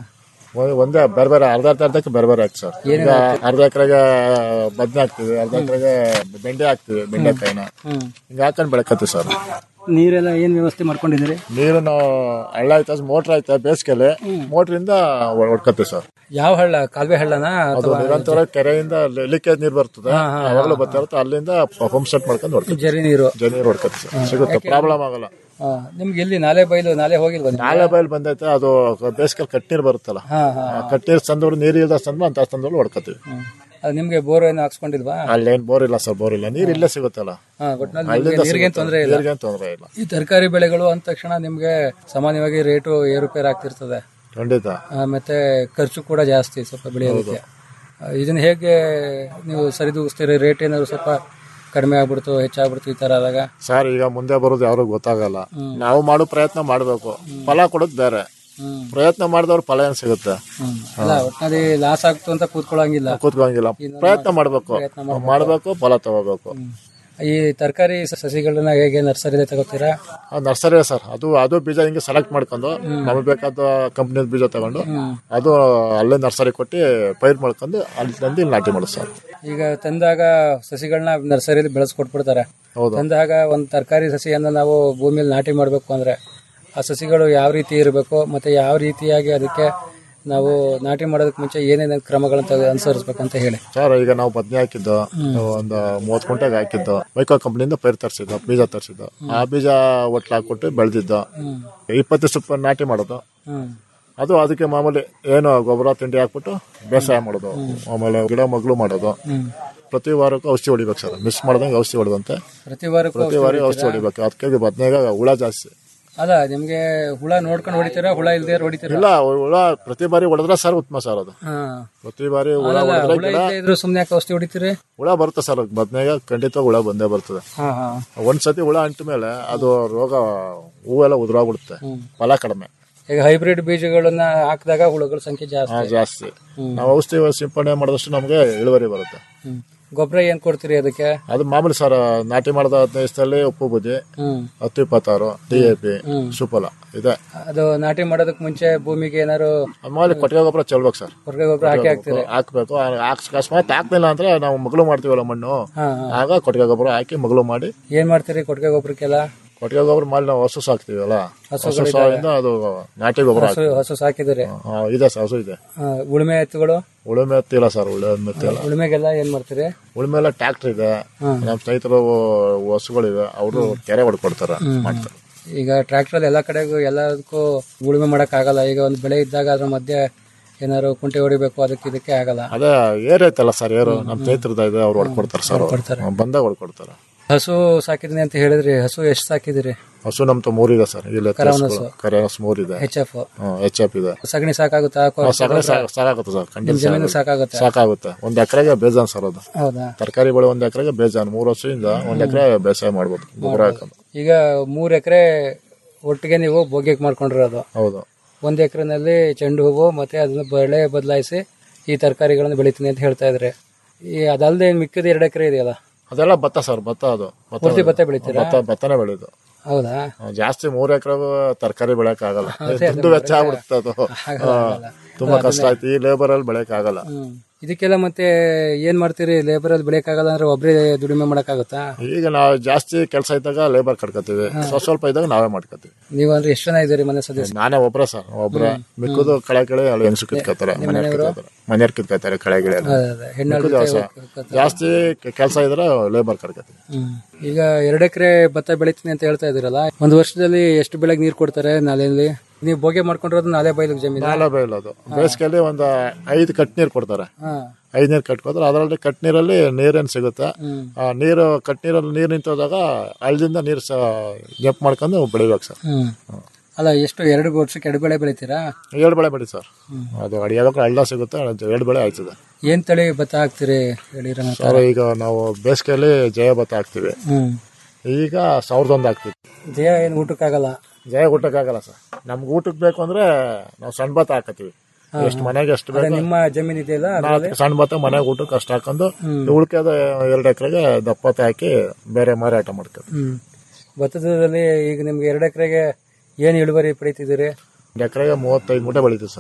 ಒಂದ್- ಒಂದೇ ಬೇರೆ ಬೇರೆ ಅರ್ಧ ಅರ್ಧ ಅರ್ಧಕ್ಕೆ ಬೇರೆ ಬೇರೆ ಹಾಕಿ ಸರ್ ಈಗ ಅರ್ಧ ಎಕರೆಗೆ ಬದ್ನೆ ಹಾಕ್ತಿವಿ ಅರ್ಧ ಎಕರೆಗೆ ಬೆಂಡೆ ಹಾಕ್ತಿವಿ ಬೆಂಡೆಕಾಯಿನ ಹಿಂಗ ಹಾಕೊಂಡ್ ಬೆಳಕತ್ತೀವಿ ಸರ್ ನೀರೆಲ್ಲ ಏನ್ ವ್ಯವಸ್ಥೆ ಮಾಡ್ಕೊಂಡಿದ್ದೀರಿ ನೀರು ನಾವು ಹಳ್ಳ ಐತೆ ಮೋಟ್ರ್ ಐತೆ ಬೇಸಿಗೆಲಿ ಮೋಟ್ರಿಂದ ಹೊಡ್ಕತ್ತೀವಿ ಸರ್ ಯಾವ ಹಳ್ಳ ಕಾಲುವೆ ಹಳ್ಳನ ಅದು ನಿರಂತರ ಕೆರೆಯಿಂದ ಲೀಕೇಜ್ ನೀರು ಬರ್ತದೆ ಯಾವಾಗಲೂ ಬರ್ತಾ ಇರುತ್ತೆ ಅಲ್ಲಿಂದ ಪಂಪ್ ಸೆಟ್ ಮಾಡ್ಕೊಂಡು ಹೊಡ್ಕತ್ತೀವಿ ಜರಿ ನೀರು ಜನ ನೀರು ಹೊಡ್ಕತ್ತೀವಿ ಸರ್ ಸಿಗುತ್ತೆ ಪ್ರಾಬ್ಲಮ್ ಆಗಲ್ಲ ಆ, ನಿಮ್ಗೆ ಎಲ್ಲಿ ನಾಲೆ ಬೈಲು ನಾಲೆ ಹೋಗಿಲ್ವಾ ನೀವು? ನಾಲೆ ಬಯಲು ಬಂದೈತೆ ಅದು ಬೇಸಿಗೆ ಕಟ್ನೀರು ಬರುತ್ತಲ್ಲ ಹಾ ಹಾ ಆ ಕಟ್ನೀರು ತಂದವ್ರು ನೀರು ಇಲ್ದ ತಂದ್ರು ಅಂತ ತಂದವ್ರು ಹೊಡ್ಕತ್ತೀವಿ ಹ್ಮ್. ಅದು ನಿಮ್ಗೆ ಬೋರ್ ಏನು ಹಾಕ್ಸ್ಕೊಂಡಿಲ್ವಾ ಅಲ್ಲೇನ್ ಬೋರ್ ಇಲ್ಲ ಸರ್ ಬೋರ್ ಇಲ್ಲ ನೀರು ಇಲ್ಲೇ ಸಿಗುತ್ತಲ್ಲ ಹಾ ಒಟ್ನಲ್ಲಿ ನಿಮ್ಗೆ ಅಲ್ಲಿಂದ ನೀರಿಗೇನ್ ತೊಂದರೆ ಇಲ್ಲ ನೀರಿಗೇನ್ ತೊಂದರೆ ಇಲ್ಲ ಈ ತರಕಾರಿ ಬೆಳೆಗಳು ಅಂದ ತಕ್ಷಣ ನಿಮ್ಗೆ ಸಾಮಾನ್ಯವಾಗಿ ರೇಟು ಏರುಪೇರು ಆಗ್ತಿರ್ತದೆ ಖಂಡಿತ ಆ, ಮತ್ತೆ ಖರ್ಚು ಕೂಡ ಜಾಸ್ತಿ ಸ್ವಲ್ಪ ಬೆಳೆಯೋದಕ್ಕೆ ಆ, ಇದನ್ನ ಹೇಗೆ ನೀವು ಸರಿದೂಗಿಸ್ತೀರಿ ರೇಟ್ ಏನಾದ್ರು ಸ್ವಲ್ಪ ಕಡಿಮೆ ಆಗ್ಬಿಡ್ತು ಹೆಚ್ಚಾಗ್ಬಿಡ್ತು ಈ ತರ ಆದಾಗ ಸರ್ ಈಗ ಮುಂದೆ ಬರೋದು ಯಾರು ಗೊತ್ತಾಗಲ್ಲ ನಾವು ಮಾಡೋ ಪ್ರಯತ್ನ ಮಾಡಬೇಕು ಫಲ ಕೊಡೋದು ಬೇರೆ ಪ್ರಯತ್ನ ಮಾಡಿದವ್ರು ಫಲ ಏನ್ ಸಿಗುತ್ತೆ ಹ್ಮ್. ಅಲ್ಲ ಒಟ್ಟಿನಲ್ಲಿ ಲಾಸ್ ಆಗ್ತು ಅಂತ ಕೂತ್ಕೊಳ್ಳಂಗಿಲ್ಲ ಕೂತ್ಕೊಂಗಿಲ್ಲ ಪ್ರಯತ್ನ ಮಾಡ್ಬೇಕು ಮಾಡ್ಬೇಕು ಫಲ ತಗೋಬೇಕು ಈ ತರಕಾರಿ ಸಸಿಗಳನ್ನ ಹೇಗೆ ನರ್ಸರಿಲೇ ತಗೋತೀರಾ ನರ್ಸರಿ ಸರ್ ಅದು ಅದು ಬೀಜ ಹಿಂಗೆ ಸೆಲೆಕ್ಟ್ ಮಾಡ್ಕೊಂಡು ನಮಗೆ ಬೇಕಾದ ಕಂಪ್ನಿ ಬೀಜ ತಗೊಂಡು ಅದು ಅಲ್ಲೇ ನರ್ಸರಿ ಕೊಟ್ಟು ಪೈರ್ ಮಾಡ್ಕೊಂಡು ಅಲ್ಲಿ ತಂದು ಇಲ್ಲಿ ನಾಟಿ ಮಾಡೋದು ಸರ್ ಈಗ ತಂದಾಗ ಸಸಿಗಳನ್ನ ನರ್ಸರಿಲಿ ಬೆಳೆಸ್ಕೊಟ್ಬಿಡ್ತಾರೆ ಹೌದು. ತಂದಾಗ ಒಂದು ತರಕಾರಿ ಸಸಿಯನ್ನ ನಾವು ಭೂಮಿಯಲ್ಲಿ ನಾಟಿ ಮಾಡಬೇಕು ಅಂದ್ರೆ ಆ ಸಸಿಗಳು ಯಾವ ರೀತಿ ಇರಬೇಕು ಮತ್ತೆ ಯಾವ ರೀತಿಯಾಗಿ ಅದಕ್ಕೆ ನಾವು ನಾಟಿ ಮಾಡೋದಕ್ಕೆ ಮುಂಚೆ ಏನೇನು ಕ್ರಮಗಳನ್ನ ತೆಗೆ- ಅನುಸರಿಸ್ಬೇಕು ಅಂತ ಹೇಳಿ ಸರ್ ಈಗ ನಾವು ಬದ್ನೆ ಹಾಕಿದ್ದು ಒಂದು ಮೂವತ್ತು ಕುಂಟೆಗೆ ಹಾಕಿದ್ದು ಮೈಕೋ ಕಂಪ್ನಿಯಿಂದ ಪೈರ್ ತರಿಸಿದ್ದು ಬೀಜ ತರಿಸಿದ್ದು ಆ ಬೀಜ ಒಟ್ಲು ಹಾಕ್ಬಿಟ್ಟು ಬೆಳೆದಿದ್ದು ಇಪ್ಪತ್ತು ದಿವಸ ನಾಟಿ ಮಾಡೋದು ಹ್ಮ್ ಅದು ಅದಕ್ಕೆ ಮಾಮೂಲಿ ಏನು ಗೊಬ್ಬರ ತಿಂಡಿ ಹಾಕ್ಬಿಟ್ಟು ಬೇಸಾಯ ಮಾಡೋದು ಆಮೇಲೆ ಗಿಡ ಮಗ್ಳು ಮಾಡೋದು ಪ್ರತಿ ವಾರಕ್ಕೂ ಔಷಧಿ ಹೊಡಿಬೇಕು ಸರ್ ಮಿಸ್ ಮಾಡ್ದಂಗೆ ಔಷಧಿ ಹೊಡೆದಂತೆ ಪ್ರತಿ ವಾರಕ್ಕೂ ಪ್ರತಿ ವಾರ ಔಷಧಿ ಹೊಡಿಬೇಕು ಅದಕ್ಕೆ ಬದ್ನೆಗ ಹುಳ ಜಾಸ್ತಿ ಅಲ್ಲ ನಿಮ್ಗೆ ಹುಳ ನೋಡ್ಕೊಂಡು ಹೊಡಿತೀರಾ ಹುಳ ಇಲ್ದೇ ಹೊಡಿತೀರಾ ಇಲ್ಲ ಹುಳ ಪ್ರತಿ ಬಾರಿ ಹೊಡೆದ್ರೆ ಸರ್ ಉತ್ತಮ ಸರ್ ಅದು ಹಾ ಪ್ರತಿ ಬಾರಿ ಹುಳ ಅಲ್ಲ, ಹೊಡೆದ್ರೆ ಹುಳ ಗಿಡ ಇಲ್ದೇ ಇದ್ರು ಸುಮ್ನೆ ಯಾಕೆ ಔಷಧಿ ಹೊಡಿತೀರಿ ಹುಳ ಬರುತ್ತೆ ಸರ್ ಬದ್ನೆಗ ಖಂಡಿತ ಹುಳ ಬಂದೇ ಬರ್ತದೆ ಹಾ ಹಾ ಒಂದ್ಸತಿ ಹುಳ ಅಂಟ ಮೇಲೆ ಅದು ರೋಗ ಹೂವೆಲ್ಲ ಉದುರೋಗ್ಬಿಡುತ್ತೆ ಫಲ ಕಡಿಮೆ ಈಗ ಹೈಬ್ರಿಡ್ ಬೀಜಗಳನ್ನ ಹಾಕಿದಾಗ ಹುಳುಗಳ ಸಂಖ್ಯೆ ಹಾ, ಜಾಸ್ತಿ ಜಾಸ್ತಿ ನಾವು ಔಷಧಿ ಸಿಂಪಡಣೆ ಮಾಡಿದಷ್ಟು ನಮಗೆ ಇಳುವರಿ ಬರುತ್ತೆ ಹ್ಮ್. ಗೊಬ್ಬರ ಏನ್ ಕೊಡ್ತೀರಿ ಅದಕ್ಕೆ ಅದು ಮಾಮೂಲಿ ಸರ್ ನಾಟಿ ಮಾಡಿದ ಹದಿನೈದು ದಿವಸದಲ್ಲಿ ಉಪ್ಪು ಬುದ್ಧಿ ಹ್ಮ್ ಹತ್ತು ಇಪ್ಪತ್ತಾರು ಡಿ ಎ ಪಿ ಸುಫಲ ಇದೆ ಅದು ನಾಟಿ ಮಾಡೋದಕ್ಕೆ ಮುಂಚೆ ಭೂಮಿಗೆ ಏನಾರು ಅದು ಮಾಮೂಲಿ ಕೊಟ್ಟಿಗೆ ಗೊಬ್ಬರ ಚೆಲ್ಬೇಕು ಸರ್ ಹೊರಗೆ ಗೊಬ್ಬರ ಹಾಕಿ ಹಾಕ್ತೀರಿ ಹಾಕ್ಬೇಕು ಆ- ಹಾಕ್ಸ್- ಅಕಸ್ಮಾತ್ ಹಾಕ್ಲಿಲ್ಲ ಅಂದ್ರೆ ನಾವು ಮಗಳು ಮಾಡ್ತೀವಲ್ಲ ಮಣ್ಣು ಹಾ ಆಗ ಕೊಟ್ಟಿಗೆ ಗೊಬ್ಬರ ಹಾಕಿ ಮಗಳು ಮಾಡಿ ಏನ್ ಮಾಡ್ತೀರಿ ಕೊಟ್ಟಿಗೆ ಗೊಬ್ಬರಕ್ಕೆಲ್ಲ ಕೊಟ್ಟಿಗೆ ಗೊಬ್ಬರ ಮಾಡಿ ನಾವು ಹಸು ಸಾಕ್ತಿವಲ್ಲ ಹಸು ಸಾವಿಂದ ಅದು ನಾಟಿ ಗೊಬ್ಬರ ಹಸು ಹಸು ಸಾಕಿದಿರಿ ಹಾ, ಇದೆ ಸರ್ ಹಸು ಇದೆ ಆ, ಉಳುಮೆ ಎತ್ತುಗಳು ಉಳುಮೆ ಎತ್ತಿಲ್ಲ ಸರ್ ಉಳುಮೆ ಎತ್ತಿಲ್ಲ ಉಳುಮೆಗೆಲ್ಲ ಏನ್ ಮಾಡ್ತೀರಿ ಉಳುಮೆ ಎಲ್ಲ ಟ್ರ್ಯಾಕ್ಟರ್ ಇದೆ ನಮ್ಮ ರೈತರು ಹಸುಗಳಿವೆ ಅವರು ಕೆರೆ ಹೊಡ್ಕೊಡ್ತಾರೆ ಮಾಡ್ತಾರೆ ಈಗ ಟ್ರ್ಯಾಕ್ಟರ್ ಎಲ್ಲಾ ಕಡೆಗೂ ಎಲ್ಲದಕ್ಕೂ ಉಳುಮೆ ಮಾಡಕ್ ಆಗಲ್ಲ ಈಗ ಒಂದು ಬೆಳೆ ಇದ್ದಾಗ ಅದ್ರ ಮಧ್ಯೆ ಏನಾದ್ರು ಕುಂಟೆ ಹೊಡಿಬೇಕು ಅದಕ್ಕೆ ಇದಕ್ಕೆ ಆಗಲ್ಲ ಅದೇ ಏರ್ ಐತಲ್ಲ ಸರ್ ಏರು ನಮ್ಮ ರೈತರದ ಇದೆ ಅವ್ರು ಹೊಡ್ಕೊಡ್ತಾರೆ ಸರ್ ಅವ್ರು. ಬಂದಾಗ ಹೊಡ್ಕೊಡ್ತಾರೆ ಹಸು ಸಾಕಿದೀನಿ ಅಂತ ಹೇಳಿದ್ರಿ ಹಸು ಎಷ್ಟು ಸಾಕಿದಿರಿ ಹಸು ನಮ್ದು ಮೂರಿದೆ ಸರ್ ಇಲ್ಲಿ ಕರೆ ಹಸು ಮೂರಿದೆ ಎಚ್ ಎಫ್ ಎಚ್ ಎಫ್ ಇದೆ ಸಗಣಿ ಸಾಕಾಗುತ್ತಾ ಕೊ- ಸಗಣಿ ಸಾಕ್- ಸಾಕಾಗುತ್ತೆ ಸರ್ ಖಂಡಿತ ಜಮೀನು ಸಾಕಾಗುತ್ತೆ. ಸಾಕಾಗುತ್ತೆ ಸಾಕಾಗುತ್ತೆ ಒಂದ್ ಎಕರೆಗೆ ಬೇಜಾನ್ ಸರ್ ಅದು ಹೌದಾ ತರಕಾರಿ ಬೆಳೆ ಒಂದ್ ಎಕರೆಗೆ ಬೇಜಾನ್ ಮೂರು ವರ್ಷದಿಂದ ಒಂದ್ ಎಕರೆ ಬೇಸಾಯ ಮಾಡ್ಬೋದು ಗೊಬ್ಬರ ಹಾಕೊಂಡು ಈಗ ಮೂರ್ ಎಕರೆ ಒಟ್ಟಿಗೆ ನೀವು ಬೋಗ್ಯಕ್ಕೆ ಮಾಡ್ಕೊಂಡಿರೋದು ಹೌದು ಒಂದ್ ಎಕರೆನಲ್ಲಿ ಚೆಂಡು ಹೂವು ಮತ್ತೆ ಅದನ್ನ ಬೆಳೆ ಬದಲಾಯಿಸಿ ಈ ತರಕಾರಿಗಳನ್ನು ಬೆಳಿತೀನಿ ಅಂತ ಹೇಳ್ತಾ ಇದ್ರೆ ಈ ಅದಲ್ಲದೆ ಮಿಕ್ಕಿದ ಎರಡು ಎಕರೆ ಇದೆಯಲ್ಲ ಅದೆಲ್ಲ ಭತ್ತ ಸರ್ ಭತ್ತ ಅದು ಭತ್ತ ಪೂರ್ತಿ ಭತ್ತ ಬೆಳಿತೀರಾ ಭತ್ತ ಭತ್ತನೇ ಬೆಳೆದು ಹೌದಾ ಜಾಸ್ತಿ ಮೂರ್ ಎಕರೆ ತರಕಾರಿ ಬೆಳೆಯಕ್ ಆಗಲ್ಲ ದುಡ್ಡು ವೆಚ್ಚ ಆಗ್ಬಿಡುತ್ತೆ ಅದು ಹಾ, ತುಂಬಾ ಕಷ್ಟ ಆಯ್ತು ಈ ಲೇಬರ್ ಅಲ್ಲಿ ಬೆಳೆಯಕ್ ಆಗಲ್ಲ ಹ್ಮ್ ಇದಕ್ಕೆಲ್ಲ ಮತ್ತೆ ಏನ್ ಮಾಡ್ತೀರಿ ಲೇಬರ್ ಅಲ್ಲಿ ಬೆಳೆಯಕ್ಕಾಗಲ್ಲ ಅಂದ್ರೆ ಒಬ್ರೇ ದುಡಿಮೆ ಮಾಡಕ್ಕಾಗತ್ತಾ ಈಗ ನಾವು ಜಾಸ್ತಿ ಕೆಲಸ ಇದ್ದಾಗ ಲೇಬರ್ ಕಟ್ಕೋತೀವಿ ಸ್ವಲ್ಪ ಸ್ವಲ್ಪ ಇದ್ದಾಗ ನಾವೇ ಮಾಡ್ಕೋತೀವಿ ನೀವು ಅಂದ್ರೆ ಎಷ್ಟು ಜನ ಇದ್ದೀರಿ ಮನೆ ಸದಸ್ಯ ನಾನೇ ಒಬ್ರ ಸರ್ ಒಬ್ರ ಮಿಕ್ಕದು ಕಳೆ ಕಳೆ ಅಲ್ಲಿ ಹೆಂಗಸು ಕಿತ್ಕೋತಾರೆ ಮನೆಯವ್ರು ಕಿತ್ಕೋತಾರೆ ಮನೆಯವ್ರು ಕಿತ್ಕೋತಾರೆ ಕಳೆ ಗಿಳೆ ಎಲ್ಲ. ಹೆಣ್ಣಾಳು ಮಿಕ್ಕದು ವ್ಯವಸಾಯ. ಜಾಸ್ತಿ ಕೆಲಸ ಇದ್ರೆ ಲೇಬರ್ ಕಟ್ಕೋತೀವಿ ಹ್ಮ್ ಈಗ ಎರಡು ಎಕರೆ ಭತ್ತ ಬೆಳಿತೀನಿ ಅಂತ ಹೇಳ್ತಾ ಇದೀರಲ್ಲ ಒಂದು ವರ್ಷದಲ್ಲಿ ಎಷ್ಟು ಬೆಳೆಗೆ ನೀರು ಕೊಡ್ತಾರೆ ನಾಲೆಯಲ್ಲಿ ನೀವು ಬೋಗೆ ಮಾಡ್ಕೊಂಡಿರೋದು ನಾಲೆ ಬೈಲಿಗೆ ಜಮೀನು ನಾಲೆ ಬೆಳೆಯೋದು ಬೇಸಿಗೆಯಲ್ಲಿ ಒಂದು ಐದು ಕಟ್ ನೀರು ಕೊಡ್ತಾರೆ ಹಾ ಐದು ನೀರು ಕಟ್ಕೋತಾರೆ ಅದರಲ್ಲಿ ಕಟ್ ನೀರಲ್ಲಿ ನೀರೇನು ಸಿಗುತ್ತೆ ಆ ನೀರು ಕಟ್ ನೀರಲ್ಲಿ ನೀರು ನಿಂತೋದಾಗ ಹಳ್ಳದಿಂದ ನೀರು ಸಹ ಜಂಪ್ ಮಾಡ್ಕೊಂಡು ಬೆಳಿಬೇಕು ಸರ್ ಹ್ಮ್ ಅಲ್ಲ ಎಷ್ಟು ಎರಡು ವರ್ಷಕ್ಕೆ ಎರಡು ಬೆಳೆ ಬೆಳಿತೀರಾ ಏಳು ಬೆಳೆ ಬೆಳಿ ಸರ್ ಅದು ಅಡಿಯಾದ್ರೆ ಹಳ್ಳ ಸಿಗುತ್ತೆ ಎರಡು ಬೆಳೆ ಆಯ್ತದೆ ಏನ್ ತಳಿ ಭತ್ತ ಹಾಕ್ತೀರಿ ಹೇಳಿ ರಂಗ ಸರ್ ಈಗ ನಾವು ಬೇಸಿಗೆಯಲ್ಲಿ ಜಯ ಭತ್ತ ಹಾಕ್ತಿವಿ ಹ್ಮ್ ಈಗ ಸಾವಿರದ ಒಂದು ಹಾಕ್ತಿವಿ ಜಯ ಏನು ಊಟಕ್ಕಾಗಲ್ಲ ಜಯ ಊಟಕ್ಕಾಗಲ್ಲ ಸರ್ ನಮ್ಗೆ ಊಟಕ್ಕೆ ಬೇಕು ಅಂದ್ರೆ ನಾವು ಸಣ್ಣ ಭತ್ತ ಹಾಕತ್ತೀವಿ ಎಷ್ಟು ಮನೆಗೆ ಎಷ್ಟು ಅದೇ ಬೇಕು ನಿಮ್ಮ ಜಮೀನ್ ಇದೆಯಲ್ಲ ನಾಲ್ಕು ಸಣ್ಣ ಭತ್ತ ಮನೆಗೆ ಊಟಕ್ಕೆ ಅಷ್ಟು ಹಾಕೊಂಡು ಉಳ್ಕೆದ ಎರಡು ಎಕರೆಗೆ ದಪ್ಪತ್ತ ಹಾಕಿ ಬೇರೆ ಮಾರಾಟ ಮಾಡ್ತೀವಿ ಹ್ಮ್ ಭತ್ತದಲ್ಲಿ ಈಗ ನಿಮ್ಗೆ ಎರಡು ಎಕರೆಗೆ ಏನ್ ಇಳುವರಿ ಪಡಿತಿದ್ದೀರಿ ಒಂದು ಎಕರೆಗೆ ಮೂವತ್ತೈದು ಮೂಟೆ ಬೆಳಿತೀವಿ ಸರ್